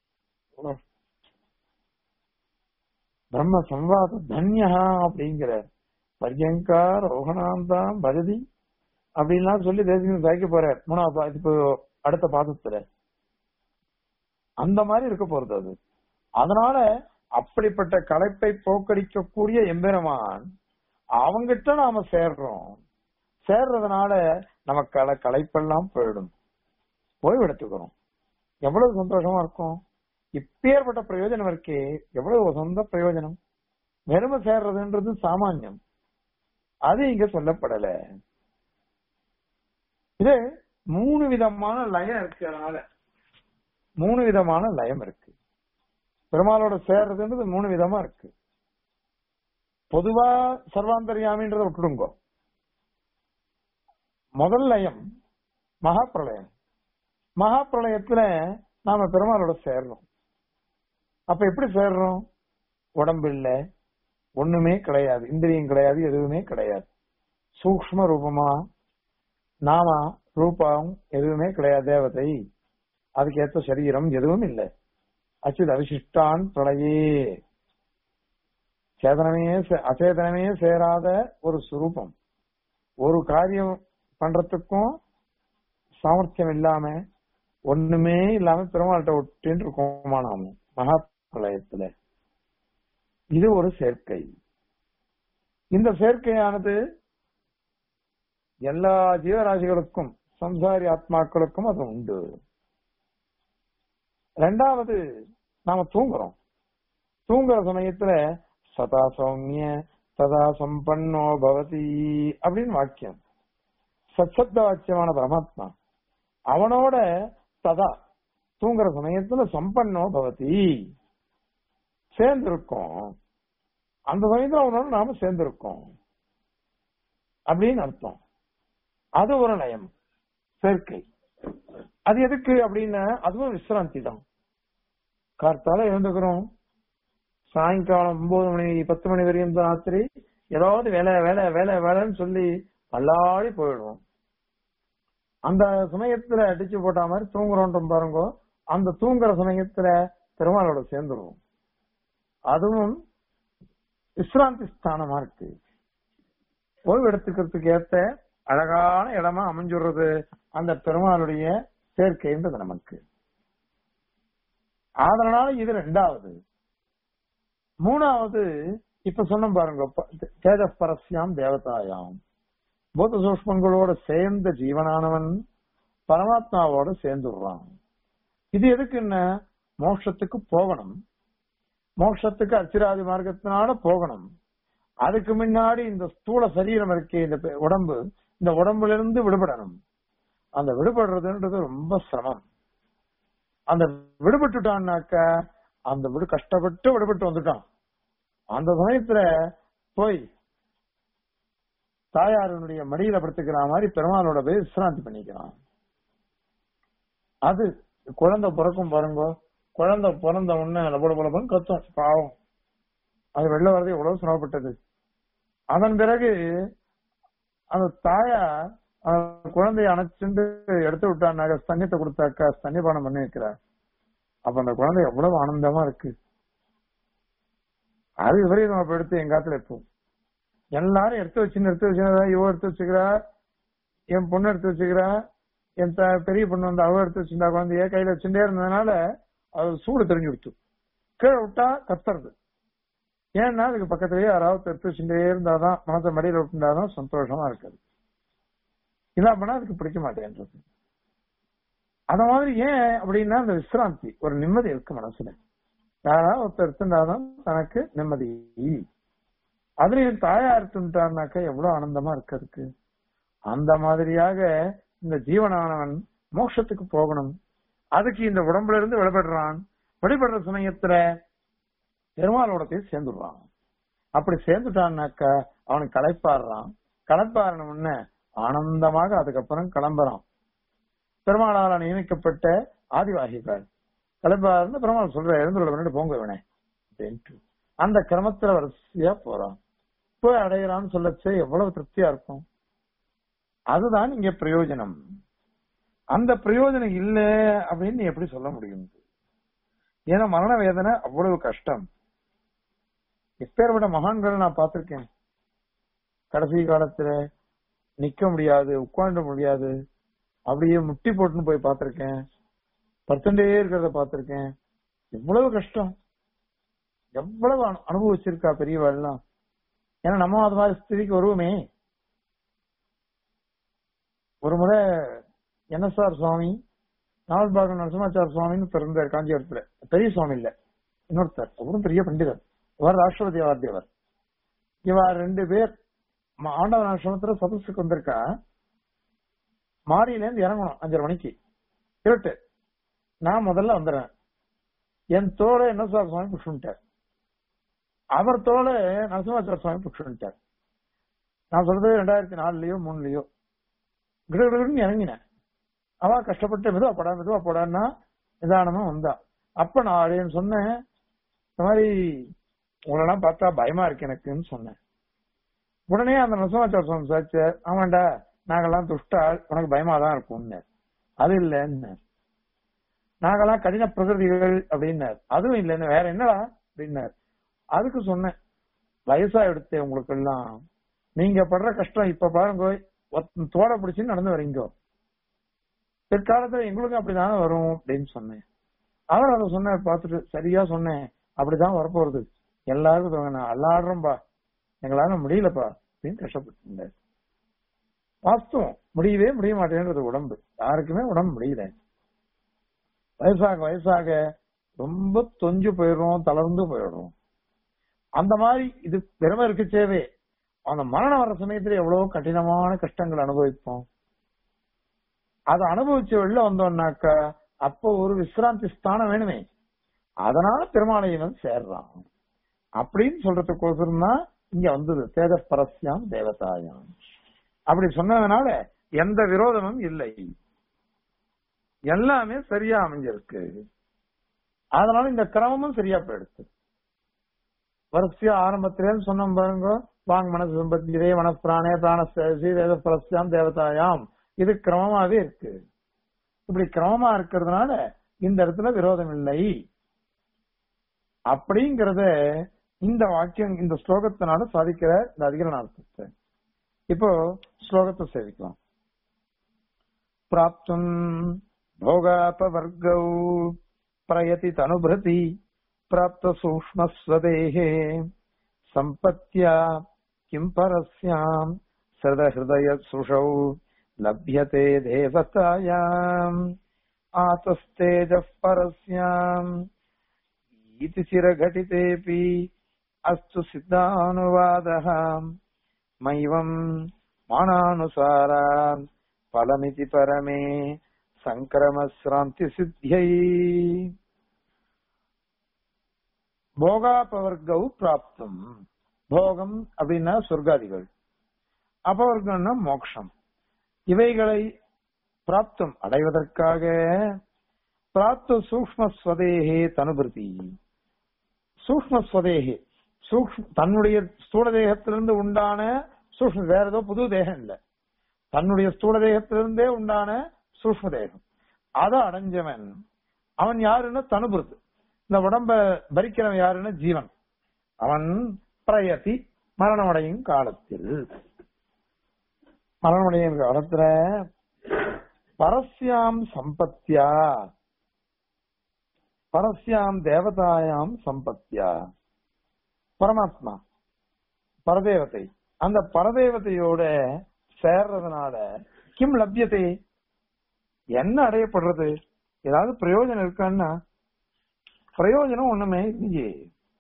பிரம்ம சம்வாத தன்யா அப்படிங்கிற பர்யங்கா ரோகணாந்தாம் பகதி அப்படின்லாம் சொல்லி தேசியம் சாய்க்க போறார் மூணாவது இப்போ அடுத்த பாதத்துல அந்த மாதிரி இருக்க போறது அது அதனால அப்படிப்பட்ட களைப்பை போக்கடிக்கக்கூடிய எம்பெருமான் அவங்கிட்ட நாம சேர்றோம் சேர்றதுனால நமக்கு கல களைப்பெல்லாம் போயிடும் ஓய்வு எடுத்துக்கிறோம் எவ்வளவு சந்தோஷமா இருக்கும் இப்பேற்பட்ட பிரயோஜனம் இருக்கே எவ்வளவு சொந்த பிரயோஜனம் வெறுமை சேர்றதுன்றது சாமானியம் அது இங்க சொல்லப்படல இது மூணு விதமான லயம் இருக்கு அதனால மூணு விதமான லயம் இருக்கு பெருமாளோட சேர்றதுன்றது மூணு விதமா இருக்கு பொதுவா சர்வாந்தரியாமின்றத விட்டுடுங்கோ முதல் லயம் மகா பிரளயம் மகா பிரளயத்துல நாம பெருமாளோட சேர்றோம் அப்ப எப்படி சேர்றோம் உடம்பு இல்ல ஒண்ணுமே கிடையாது இந்திரியம் கிடையாது எதுவுமே கிடையாது சூக்ஷ்ம ரூபமா நாமா ரூபம் எதுவுமே கிடையாது தேவதை அதுக்கேற்ற சரீரம் எதுவும் இல்லை அச்சுத் அவிசிஷ்டான் பிரளயே சேதனமே சே- அச்சேதனமே சேராத ஒரு சுரூபம் ஒரு காரியம் பண்றதுக்கும் சாமர்த்தியம் இல்லாம ஒண்ணுமே இல்லாம பெருமாள்கிட்ட ஒட்டின்னு இருக்கோமா நாம மகா பிரளயத்துல இது ஒரு சேர்க்கை இந்த சேர்க்கையானது எல்லா ஜீவராசிகளுக்கும் சம்சாரி ஆத்மாக்களுக்கும் அது உண்டு ரெண்டாவது நாம தூங்குறோம் தூங்குற சமயத்துல சதா சௌமிய ததா சம்பன்னோ பவதி அப்படின்னு வாக்கியம் சச்சப்த வாக்கியமான பரமாத்மா அவனோட ததா தூங்குற சமயத்துல சம்பன்னோ பவதி சேர்ந்திருக்கோம் அந்த சமயத்துல அவனோட நாம சேர்ந்திருக்கோம் அப்படின்னு அர்த்தம் அது ஒரு நயம் சேர்க்கை அது எதுக்கு அப்படின்னா அதுவும் விசிராந்தி தான் கார்த்தால எழுந்துக்கிறோம் சாயங்காலம் ஒன்பது மணி பத்து மணி வரையும் தான் ராத்திரி ஏதாவது வேலை வேலை வேலை வேலைன்னு சொல்லி பல்லாடி போயிடுவோம் அந்த சமயத்துல அடிச்சு போட்ட மாதிரி தூங்குறோம் பாருங்க அந்த தூங்குற சமயத்துல பெருமாளோட சேர்ந்துருவோம் அதுவும் விசிராந்தி ஸ்தானமா இருக்கு ஓய்வு எடுத்துக்கிறதுக்கு ஏத்த அழகான இடமா அமைஞ்சுடுறது அந்த பெருமாளுடைய சேர்க்கைன்றது நமக்கு அதனால இது ரெண்டாவது மூணாவது இப்ப சொன்ன பாருங்க ப- தேஜஸ் பரஸ்யாம் தேவதாயாம் பூத சூஷ்மங்களோட சேர்ந்த ஜீவனானவன் பரமாத்மாவோட சேர்ந்துடுறான் இது எதுக்குன்னா மோட்சத்துக்கு போகணும் மோட்சத்துக்கு அச்சிராதி மார்க்கத்தினால போகணும் அதுக்கு முன்னாடி இந்த ஸ்தூல சரீரம் இருக்கே இந்த பெ- உடம்பு இந்த உடம்புல இருந்து விடுபடணும் அந்த விடுபடுறதுன்றது ரொம்ப சிரமம் அந்த விடுபட்டுட்டான்னாக்க அந்த விடு கஷ்டப்பட்டு விடுபட்டு வந்துட்டான் அந்த சமயத்துல போய் தாயாரனுடைய மடியில படுத்துக்கிற மாதிரி பெருமாளோட போய் விசிராந்தி பண்ணிக்கிறான் அது குழந்தை பிறக்கும் பாருங்க குழந்தை பிறந்த உடனே லபட பலபம் கத்தும் பாவம் அது வெளில வர்றது எவ்வளவு சிரமப்பட்டது அதன் பிறகு அந்த தாயார் அந்த குழந்தைய அணைச்சுண்டு எடுத்து விட்டான்னாக்க ஸ்தன்யத்தை கொடுத்தாக்கா ஸ்தன்யபானம் பண்ணி வைக்கிறார் அப்ப அந்த குழந்தை எவ்வளவு ஆனந்தமா இருக்கு அது வரையும் நம்ம இப்ப எடுத்து எங்க காத்துல இப்போ எல்லாரும் எடுத்து வச்சுன்னு எடுத்து வச்சுக்கிறா இவ எடுத்து வச்சுக்கிறா என் பொண்ணு எடுத்து வச்சுக்கிறா என் த- பெரிய பொண்ணு வந்து அவ எடுத்து வச்சிருந்தா குழந்தைய கையில வச்சுட்டே இருந்ததுனால அது சூடு தெரிஞ்சு விடுத்து கீழே விட்டா கத்துறது ஏன்னா அதுக்கு பக்கத்துலயே யாராவது எடுத்து வச்சுட்டே இருந்தாதான் மனசை மடியில விட்டுருந்தாதான் சந்தோஷமா இருக்குது இதான் பண்ணா அதுக்கு பிடிக்க மாட்டேன்றது அந்த மாதிரி ஏன் அப்படின்னா அந்த விசிராந்தி ஒரு நிம்மதி இருக்கு மனசுல யாராவது ஒருத்தர் எடுத்துட்டாதான் தனக்கு நிம்மதி அதுலயும் தாயா எடுத்துட்டாருனாக்கா எவ்வளவு ஆனந்தமா இருக்கு அதுக்கு அந்த மாதிரியாக இந்த ஜீவனானவன் மோட்சத்துக்கு போகணும் அதுக்கு இந்த உடம்புல இருந்து விடுபடுறான் விடுபடுற சமயத்துல பெருமாளோட போய் சேர்ந்துடுறான் அப்படி சேர்ந்துட்டான்னாக்கா அவனுக்கு களைப்பாடுறான் களைப்பாறின ஆனந்தமாக அதுக்கப்புறம் கிளம்புறான் பெருமாளால நியமிக்கப்பட்ட ஆதிவாசிகள் களைப்பாருன்னு பெருமாள் சொல்ற எழுந்துள்ள பண்ணிட்டு போங்க இவனே அப்படின்ட்டு அந்த கிரமத்துல வரிசையா போறான் போய் அடையிறான்னு சொல்லச்சே எவ்வளவு திருப்தியா இருக்கும் அதுதான் இங்க பிரயோஜனம் அந்த பிரயோஜனம் இல்ல அப்படின்னு நீ எப்படி சொல்ல முடியும் ஏன்னா மரண வேதனை அவ்வளவு கஷ்டம் எப்பேற்பட்ட மகான்கள் நான் பார்த்திருக்கேன் கடைசி காலத்துல நிக்க முடியாது உட்கார்ந்து முடியாது அப்படியே முட்டி போட்டுன்னு போய் பார்த்திருக்கேன் பர்சன்டே இருக்கிறத பார்த்திருக்கேன் எவ்வளவு கஷ்டம் எவ்வளவு அனு- அனுபவிச்சிருக்கா பெரியவாள்லாம் ஏன்னா நம்ம அது மாதிரி ஸ்திதிக்கு வருவோமே ஒரு முறை என்எஸ்ஆர் சுவாமி நாவல்பாகம் நரசிம்மாச்சார சுவாமின்னு பிறந்தார் காஞ்சிபுரத்துல பெரிய சுவாமி இல்ல இன்னொருத்தர் அவரும் பெரிய பண்டிதர் இவர் ராஷ்டிரபதி வாத்தியவர் இவர் ரெண்டு பேர் ம- ஆண்டவன் ஆசிரமத்துல சதஸுக்கு வந்திருக்கா மாடியில இருந்து இறங்கணும் அஞ்சரை மணிக்கு இருட்டு நான் முதல்ல வந்துடுறேன் என் தோலை என்ன சார் சுவாமி புஷ்ணுட்டார் அவர் தோலை நரசிம்மாச்சார சுவாமி புஷ்ணுட்டார் நான் சொல்றது ரெண்டாயிரத்தி நாலுலயோ மூணுலயோ கிடுகிடுன்னு இறங்கினேன் அவ கஷ்டப்பட்டு மெதுவா போடா மெதுவா போடான்னா நிதானமா வந்தா அப்ப நான் அப்படின்னு சொன்னேன் இந்த மாதிரி உங்களெல்லாம் பார்த்தா பயமா இருக்கு எனக்குன்னு சொன்னேன் உடனே அந்த நரசிம்மாச்சார சுவாமி சாச்சு ஆமாண்டா நாங்கெல்லாம் துஷ்டாள் உனக்கு பயமா தான் இருக்கும்னு அது இல்லைன்னு நாங்கெல்லாம் கடின பிரகிருதிகள் அப்படின்னார் அதுவும் இல்லைன்னு வேற என்னடா அப்படின்னார் அதுக்கு சொன்னேன் வயசா எடுத்தேன் உங்களுக்கு எல்லாம் நீங்க படுற கஷ்டம் இப்ப பாருங்க ஒத்த- தோட பிடிச்சு நடந்து வரீங்க பிற்காலத்துல எங்களுக்கும் அப்படிதானே வரும் அப்படின்னு சொன்னேன் அவர் அதை சொன்ன பார்த்துட்டு சரியா சொன்னேன் அப்படிதான் வரப்போறது எல்லாருக்கும் தோங்க நான் அல்லாடுறோம்பா எங்களால முடியலப்பா அப்படின்னு கஷ்டப்பட்டு வாஸ்தவம் முடியவே முடிய மாட்டேன்றது உடம்பு யாருக்குமே உடம்பு முடியல வயசாக வயசாக ரொம்ப தொஞ்சு போயிடுறோம் தளர்ந்து போயிடுறோம் அந்த மாதிரி இது பெருமை இருக்குச்சேவே அந்த மரணம் வர சமயத்துல எவ்வளவு கடினமான கஷ்டங்கள் அனுபவிப்போம் அதை அனுபவிச்சு வெளில வந்தோம்னாக்கா அப்போ ஒரு விசிராந்தி ஸ்தானம் வேணுமே அதனால பெருமாளையை வந்து சேர்றான் அப்படின்னு சொல்றதுக்கோசரம் தான் இங்க வந்தது தேஜ பரஸ்யாம் தேவதாயாம் அப்படி சொன்னதுனால எந்த விரோதமும் இல்லை எல்லாமே சரியா அமைஞ்சிருக்கு அதனால இந்த கிரமமும் சரியா போயிடுச்சு வரிசையா ஆரம்பத்திலே சொன்னோம் பாருங்க வாங் மனசு சம்பத்திரே வனப்பிராணே பிராணஸ்தி வேத பரஸ்யாம் தேவதாயாம் இது கிரமமாவே இருக்கு இப்படி கிரமமா இருக்கிறதுனால இந்த இடத்துல விரோதம் இல்லை அப்படிங்கறத இந்த வாக்கியம் இந்த ஸ்லோகத்தினால சாதிக்கிற இந்த அதிகரணார்த்தத்தை இப்போ ஸ்லோகத்தை சேவிக்கலாம் பிராப்தும் भोगापवर्गौ प्रयति तनुभृति प्राप्तसूक्ष्मस्वदेहे सम्पत्त्या किम् परस्याम् सृदहृदयसुषौ लभ्यते देवतायाम् आतस्तेजः परस्याम् इति चिरघटितेऽपि अस्तु सिद्धानुवादः मैवम् मानानुसारा फलमिति परमे சங்கிரமசிராந்தி சித்தியை போகாபவர்கவு பிராப்தம் போகம் அப்படின்னா சொர்க்காதிகள் அபவர்க்கம்னா மோக்ஷம் இவைகளை பிராப்தம் அடைவதற்காக பிராப்த சூக்ம ஸ்வதேகே தனுபிருதி சூக்ம ஸ்வதேகே சூக்ம தன்னுடைய ஸ்தூல தேகத்திலிருந்து உண்டான சூக்ம வேற ஏதோ புது தேகம் இல்ல தன்னுடைய ஸ்தூல தேகத்திலிருந்தே உண்டான சூக்ம தேகம் அதை அடைஞ்சவன் அவன் யாருன்னா தனுபிருத்து இந்த உடம்ப பரிக்கிறவன் யாருன்னா ஜீவன் அவன் பிரயதி மரணமடையும் காலத்தில் மரணமடையும் காலத்துல பரஸ்யாம் சம்பத்தியா பரஸ்யாம் தேவதாயாம் சம்பத்தியா பரமாத்மா பரதேவதை அந்த பரதேவதையோட சேர்றதுனால கிம் லப்யத்தை என்ன அடையப்படுறது ஏதாவது பிரயோஜனம் இருக்கான்னா பிரயோஜனம் ஒண்ணுமே இல்லையே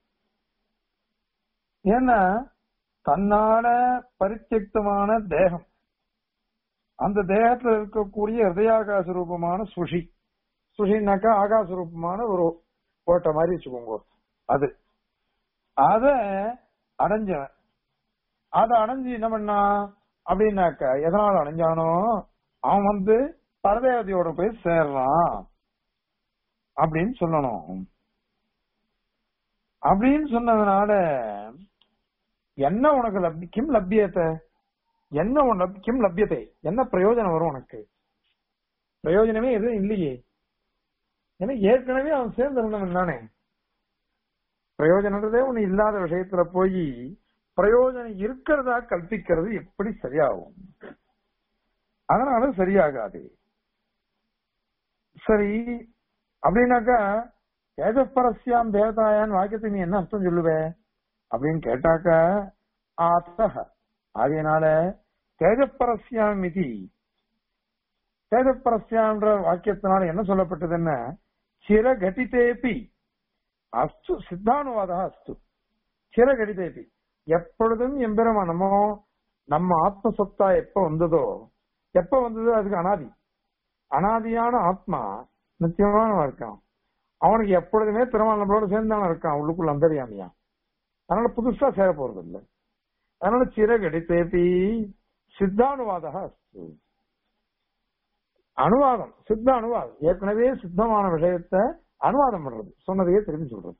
ஏன்னா தன்னால பரித்தியக்தமான தேகம் அந்த தேகத்துல இருக்கக்கூடிய ஹிருதயாகாச ரூபமான சுஷி சுஷினாக்கா ஆகாச ரூபமான ஒரு ஓட்ட மாதிரி வச்சுக்கோங்க அது அத அடைஞ்சவன் அத அடைஞ்சு என்ன பண்ணா அப்படின்னாக்கா எதனால அடைஞ்சானோ அவன் வந்து பரதேவதையோட போய் சேர்றான் அப்படின்னு சொல்லணும் அப்படின்னு சொன்னதுனால என்ன உனக்கு லப்தி கிம் லப்யத்தை என்ன உனக்கு கிம் லப்யத்தை என்ன பிரயோஜனம் வரும் உனக்கு பிரயோஜனமே எதுவும் இல்லையே ஏன்னா ஏற்கனவே அவன் சேர்ந்திருந்தவன் தானே பிரயோஜனன்றதே ஒண்ணு இல்லாத விஷயத்துல போய் பிரயோஜனம் இருக்கிறதா கல்பிக்கிறது எப்படி சரியாகும் அதனால சரியாகாது சரி அப்படின்னாக்கா தேஜப்பரஸ்யாம் தேவதாயான் வாக்கியத்தை நீ என்ன அர்த்தம் சொல்லுவ அப்படின்னு கேட்டாக்கா ஆத்தக ஆகையினால தேஜப்பரஸ்யாம் மிதி தேஜப்பரஸ்யான்ற வாக்கியத்தினால என்ன சொல்லப்பட்டதுன்னா சிரகட்டிதேபி அஸ்து சித்தானுவாதா அஸ்து சிரகட்டிதேபி எப்பொழுதும் எம்பெருமானமோ நம்ம ஆத்மசத்தா எப்ப வந்ததோ எப்ப வந்ததோ அதுக்கு அனாதி அனாதியான ஆத்மா நித்தியமான இருக்கான் அவனுக்கு எப்பொழுதுமே பெருமாள் நம்மளோட சேர்ந்தான இருக்கான் உள்ளுக்குள்ள அந்தரியாமியா அதனால புதுசா சேர போறது இல்லை அதனால சிறகடித்தேபி சித்தானுவாதா அஸ்து அனுவாதம் சித்த அனுவாதம் ஏற்கனவே சித்தமான விஷயத்த அனுவாதம் பண்றது சொன்னதையே திரும்பி சொல்றது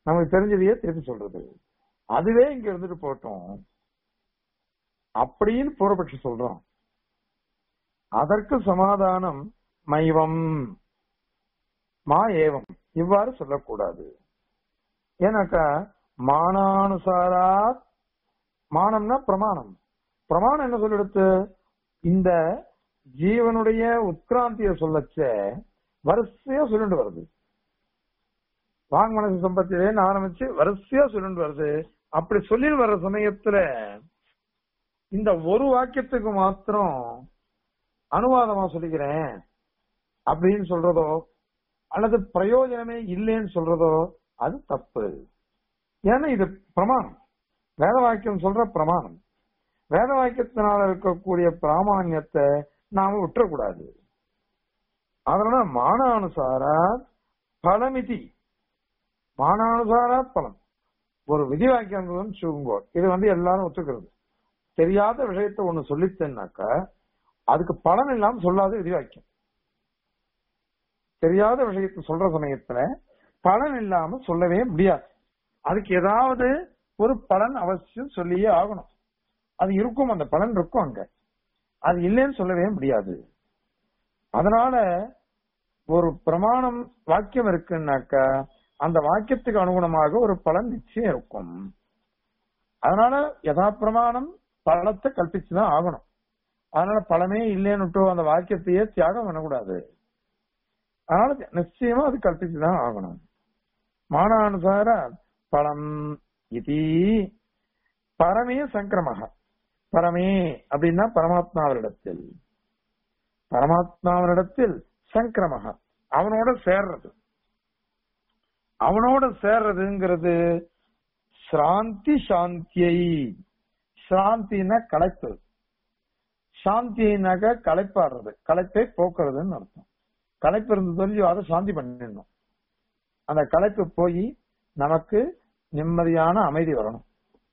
நமக்கு தெரிஞ்சதையே திருப்பி சொல்றது அதுவே இங்க இருந்துட்டு போட்டோம் அப்படின்னு பூர்வபட்சி சொல்றோம் அதற்கு சமாதானம் மைவம் மா ஏவம் இவ்வாறு சொல்லக்கூடாது ஏன்னாக்கா மானானுசாரா மானம்னா பிரமாணம் பிரமாணம் என்ன சொல்லிடுத்து இந்த ஜீவனுடைய உட்கிராந்திய சொல்லச்ச வரிசையா சொல்லிட்டு வருது வாங் மனசு சம்பத்திலேன்னு ஆரம்பிச்சு வரிசையா சொல்லிட்டு வருது அப்படி சொல்லி வர்ற சமயத்துல இந்த ஒரு வாக்கியத்துக்கு மாத்திரம் அனுவாதமா சொல்லிக்கிறேன் அப்படின்னு சொல்றதோ அல்லது பிரயோஜனமே இல்லைன்னு சொல்றதோ அது தப்பு ஏன்னா இது பிரமாணம் வேத வாக்கியம் சொல்ற பிரமாணம் வேத வாக்கியத்தினால இருக்கக்கூடிய பிராமான்யத்தை நாம விட்டுறக்கூடாது அதனால மானானுசாரா பலமிதி மானானுசாரா பலம் ஒரு விதி வாக்கியம் சொல்லுங்கோ இது வந்து எல்லாரும் ஒத்துக்கிறது தெரியாத விஷயத்த ஒண்ணு சொல்லித்தேன்னாக்கா அதுக்கு பலன் இல்லாம சொல்லாத விதி வாக்கியம் தெரியாத விஷயத்த சொல்ற சமயத்துல பலன் இல்லாம சொல்லவே முடியாது அதுக்கு ஏதாவது ஒரு பலன் அவசியம் சொல்லியே ஆகணும் அது இருக்கும் அந்த பலன் இருக்கும் அங்க அது இல்லைன்னு சொல்லவே முடியாது அதனால ஒரு பிரமாணம் வாக்கியம் இருக்குன்னாக்கா அந்த வாக்கியத்துக்கு அனுகுணமாக ஒரு பலன் நிச்சயம் இருக்கும் அதனால யதா பிரமாணம் பலத்தை கல்பிச்சுதான் ஆகணும் அதனால பலமே இல்லைன்னுட்டோ அந்த வாக்கியத்தையே தியாகம் பண்ணக்கூடாது அதனால நிச்சயமா அது கல்பிச்சுதான் ஆகணும் மானானுசார பலம் இது பரமே சங்கிரமக பரமே அப்படின்னா பரமாத்மாவரிடத்தில் பரமாத்மாவரிடத்தில் சங்கிரமக அவனோட சேர்றது அவனோட சேர்றதுங்கிறது சாந்தி சாந்தியை சாந்தினா களைப்பு சாந்தினாக்க களைப்பாடுறது களைப்பை போக்குறதுன்னு அர்த்தம் களைப்பு இருந்து சொல்லி அதை சாந்தி பண்ணிடணும் அந்த களைப்பு போய் நமக்கு நிம்மதியான அமைதி வரணும்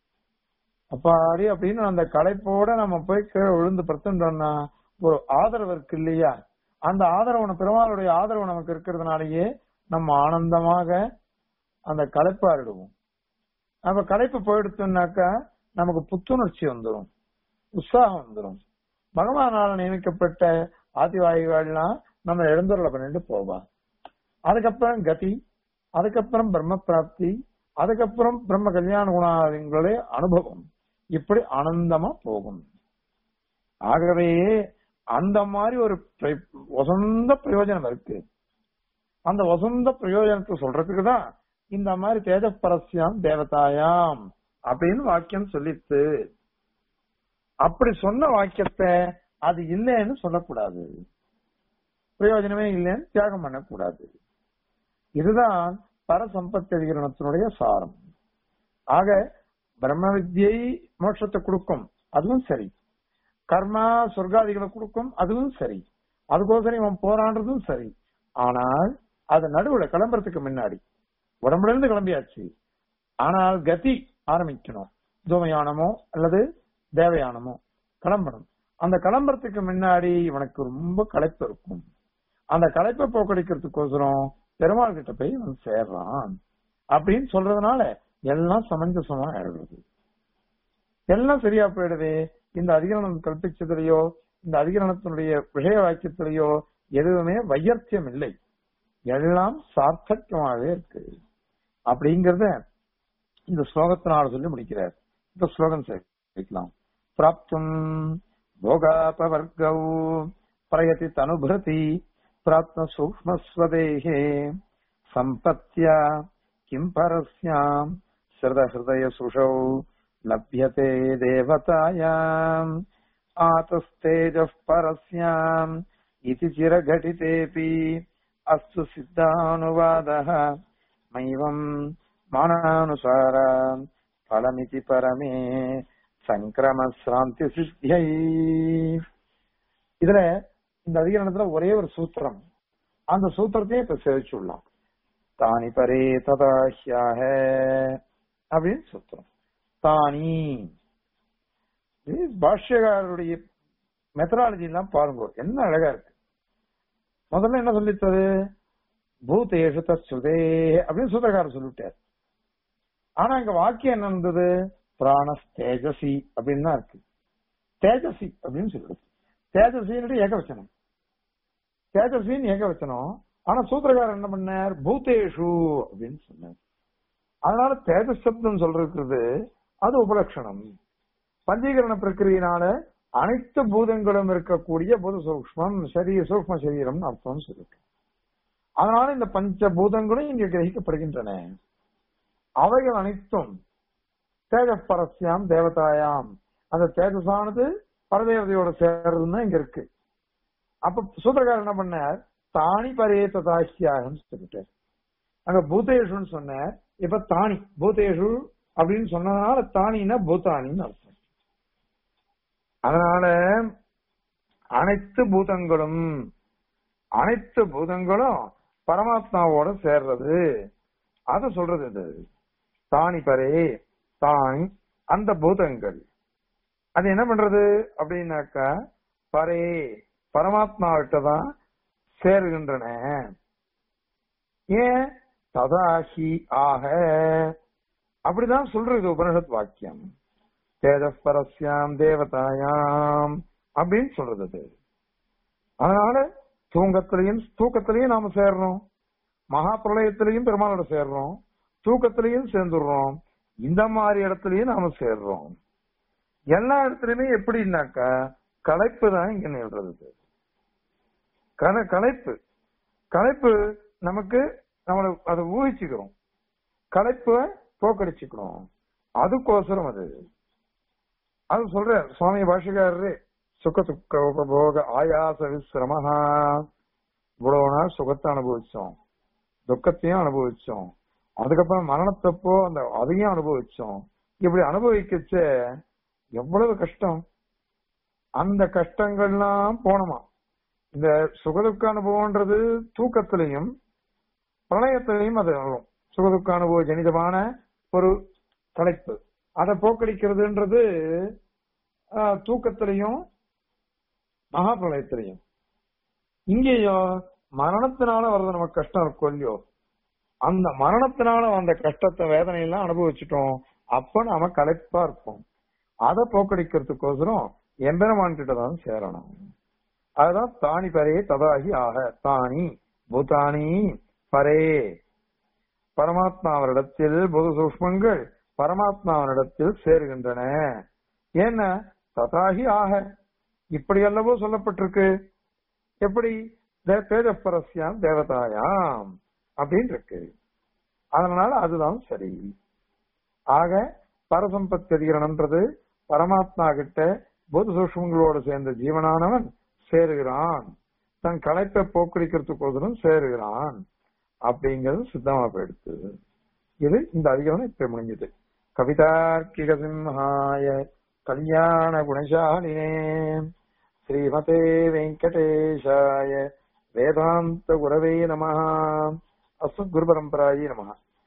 அப்பாடி அப்படின்னு அந்த களைப்போட நம்ம போய் கீழே விழுந்து படுத்துட்டோம்னா ஒரு ஆதரவு இருக்கு இல்லையா அந்த ஆதரவு பெருமாளுடைய ஆதரவு நமக்கு இருக்கிறதுனாலயே நம்ம ஆனந்தமாக அந்த களைப்பாரிடுவோம் நம்ம களைப்பு போயிடுத்தோம்னாக்கா நமக்கு புத்துணர்ச்சி வந்துடும் உற்சாகம் வந்துடும் பகவானால நியமிக்கப்பட்ட ஆதிவாயுகள்லாம் நம்ம எழுந்துருளை பண்ணிட்டு போவா அதுக்கப்புறம் கதி அதுக்கப்புறம் பிரம்ம பிராப்தி அதுக்கப்புறம் பிரம்ம கல்யாண குணாதிகளுடைய அனுபவம் இப்படி ஆனந்தமா போகும் ஆகவே அந்த மாதிரி ஒரு பிர- வசந்த பிரயோஜனம் இருக்கு அந்த வசந்த பிரயோஜனத்தை சொல்றதுக்கு தான் இந்த மாதிரி தேஜப்பரஸ்யாம் தேவதாயாம் அப்படின்னு வாக்கியம் சொல்லித்து அப்படி சொன்ன வாக்கியத்தை அது இல்லைன்னு சொல்லக்கூடாது பிரயோஜனமே இல்லைன்னு தியாகம் பண்ணக்கூடாது இதுதான் பரசம்பத்தி அதிகரணத்தினுடைய சாரம் ஆக பிரம்ம வித்யை மோட்சத்தை கொடுக்கும் அதுவும் சரி கர்மா சொர்க்காதிகளை கொடுக்கும் அதுவும் சரி அதுக்கோசரம் இவன் போராடுறதும் சரி ஆனால் அது நடுவுல கிளம்புறதுக்கு முன்னாடி உடம்புல இருந்து கிளம்பியாச்சு ஆனால் கதி ஆரம்பிக்கணும் தூமயானமோ அல்லது தேவயானமோ கிளம்பணும் அந்த கிளம்புறதுக்கு முன்னாடி இவனுக்கு ரொம்ப களைப்பு இருக்கும் அந்த களைப்பை போக்கடிக்கிறதுக்கோசரம் பெருமாள் கிட்ட போய் இவன் சேர்றான் அப்படின்னு சொல்றதுனால எல்லாம் சமஞ்சசமா ஆயிடுறது எல்லாம் சரியா போயிடுது இந்த அதிகரணம் கல்பிச்சதுலயோ இந்த அதிகரணத்தினுடைய விஷய வாக்கியத்திலேயோ எதுவுமே வையர்த்தியம் இல்லை எல்லாம் சார்த்தக்கியமாகவே இருக்கு அப்படிங்கறத இந்த ஸ்லோகத்தினால சொல்லி முடிக்கிறார் இந்த ஸ்லோகம் சேர்க்கலாம் பிராப்தும் போகாபவர்கௌ பிரயதி தனுபிருதி பிராப்த சூக்மஸ்வதேகே சம்பத்யா கிம் பரஸ்யாம் ஸ்ருதஹிருதய சுஷௌ லப்யதே தேவதாயாம் ஆதஸ்தேஜः பரஸ்யாம் इति चिरघटितेऽपि अस्तु सिद्धानुवादः मैवम् मानानुसार फलमिति परमे சங்கிரமசிராந்தி சித்தியை இதுல இந்த அதிகரணத்துல ஒரே ஒரு சூத்திரம் அந்த சூத்திரத்தையும் இப்ப சேவிச்சுடலாம் தானி பரே ததாஹ்யாக அப்படின்னு சூத்திரம் தானி இது பாஷ்யகாரருடைய மெத்தடாலஜி எல்லாம் பாருங்க என்ன அழகா இருக்கு முதல்ல என்ன சொல்லித்தது பூதேஷு தஸ்ருதே அப்படின்னு சூத்திரக்காரர் சொல்லிட்டார் ஆனா இங்க வாக்கியம் என்ன இருந்தது பிராணஸ் தேஜசி அப்படின்னு தான் இருக்கு தேஜசி அப்படின்னு சொல்லிடுது தேஜசின்னு ஏகவச்சனம் தேஜசின்னு ஏகவச்சனம் ஆனா சூத்திரக்காரர் என்ன பண்ணார் பூதேஷு அப்படின்னு சொன்னார் அதனால தேஜஸ் சப்தம் சொல்றது அது உபலட்சணம் பஞ்சீகரண பிரக்கிரியினால அனைத்து பூதங்களும் இருக்கக்கூடிய பூத சூக்மம் சரீர சூக்ம சரீரம் அர்த்தம் சொல்லிருக்கு அதனால இந்த பஞ்ச பூதங்களும் இங்க கிரகிக்கப்படுகின்றன அவைகள் அனைத்தும் தேஜஸ் பரஸ்யாம் தேவதாயாம் அந்த தேஜஸானது பரதேவதையோட சேர்றதுன்னு இங்க இருக்கு அப்ப சூத்திரக்காரர் என்ன பண்ணார் தானி பரே ததாஹியாகம் சொல்லிட்டார் அங்க பூதேஷுன்னு சொன்னார் இப்ப தானி பூதேஷு அப்படின்னு சொன்னதுனால தானின்னா பூதானின்னு அர்த்தம் அதனால அனைத்து பூதங்களும் அனைத்து பூதங்களும் பரமாத்மாவோட சேர்றது அத சொல்றது இது தானி பரே தானி அந்த பூதங்கள் அது என்ன பண்றது அப்படின்னாக்கா பரே பரமாத்மாவிட்ட தான் சேருகின்றன ஏன் ததாஹி ஆக அப்படிதான் சொல்றது உபனிஷத் வாக்கியம் தேஜஸ் பரஸ்யாம் தேவதாயாம் அப்படின்னு சொல்றது அது அதனால தூங்கத்திலையும் தூக்கத்திலையும் நாம சேர்றோம் மகா பிரளயத்திலையும் பெருமாளோட சேர்றோம் தூக்கத்திலையும் சேர்ந்துடுறோம் இந்த மாதிரி இடத்துலயும் நாம சேர்றோம் எல்லா இடத்துலயுமே எப்படின்னாக்கா களைப்பு தான் இங்க நிகழ்றது கல களைப்பு களைப்பு நமக்கு நம்மளை அதை ஊகிச்சுக்கிறோம் களைப்பை போக்கடிச்சுக்கணும் அதுக்கோசரம் அது அது சொல்ற சுவாமி பாஷகாரரு சுக துக்க உபபோக ஆயாச விசிரமஹா இவ்வளவு நாள் சுகத்தை அனுபவிச்சோம் துக்கத்தையும் அனுபவிச்சோம் அதுக்கப்புறம் மரணத்தப்போ அந்த அதையும் அனுபவிச்சோம் இப்படி அனுபவிக்கச்ச எவ்வளவு கஷ்டம் அந்த கஷ்டங்கள்லாம் போனோமா இந்த சுகதுக்க அனுபவம்ன்றது தூக்கத்திலையும் பிரளயத்திலையும் அது வரும் சுகதுக்க அனுபவ ஜனிதமான ஒரு தலைப்பு அதை போக்கடிக்கிறதுன்றது ஆஹ், தூக்கத்திலையும் மகாபிரளயத்திலையும் இங்கேயோ மரணத்தினால வர்றது நமக்கு கஷ்டம் இருக்கும் இல்லையோ அந்த மரணத்தினால வந்த கஷ்டத்தை வேதனை எல்லாம் அனுபவிச்சுட்டோம் அப்ப நாம களைப்பா இருப்போம் அதை போக்கடிக்கிறதுக்கோசரம் எம்பெருமான் கிட்ட தான் சேரணும் அதுதான் தானி பரே ததாகி ஆக தானி பூதானி பரே பரமாத்மாவரிடத்தில் பொது சூஷ்மங்கள் பரமாத்மாவனிடத்தில் சேருகின்றன ஏன்னா ததாகி ஆக இப்படி அல்லவோ சொல்லப்பட்டிருக்கு எப்படி தே- தேஜப்பரஸ்யாம் தேவதாயாம் அப்படின்னு இருக்கு அதனால அதுதான் சரி ஆக பரசம்பத் அதிகரணம்ன்றது பரமாத்மா கிட்ட பொது சூஷ்மங்களோடு சேர்ந்த ஜீவனானவன் சேருகிறான் தன் களைப்பை போக்கடிக்கிறதுக்கோசரம் சேருகிறான் அப்படிங்கிறது சித்தமா போயிடுத்து இது இந்த அதிகரணம் இப்ப முடிஞ்சது கவிதார்க்கிக சிம்ஹாய கல்யாண குணசாலினே ஸ்ரீமதே வெங்கடேஷாய வேதாந்த குரவே நம அஸ்மத் குரு பரம்பராயே நம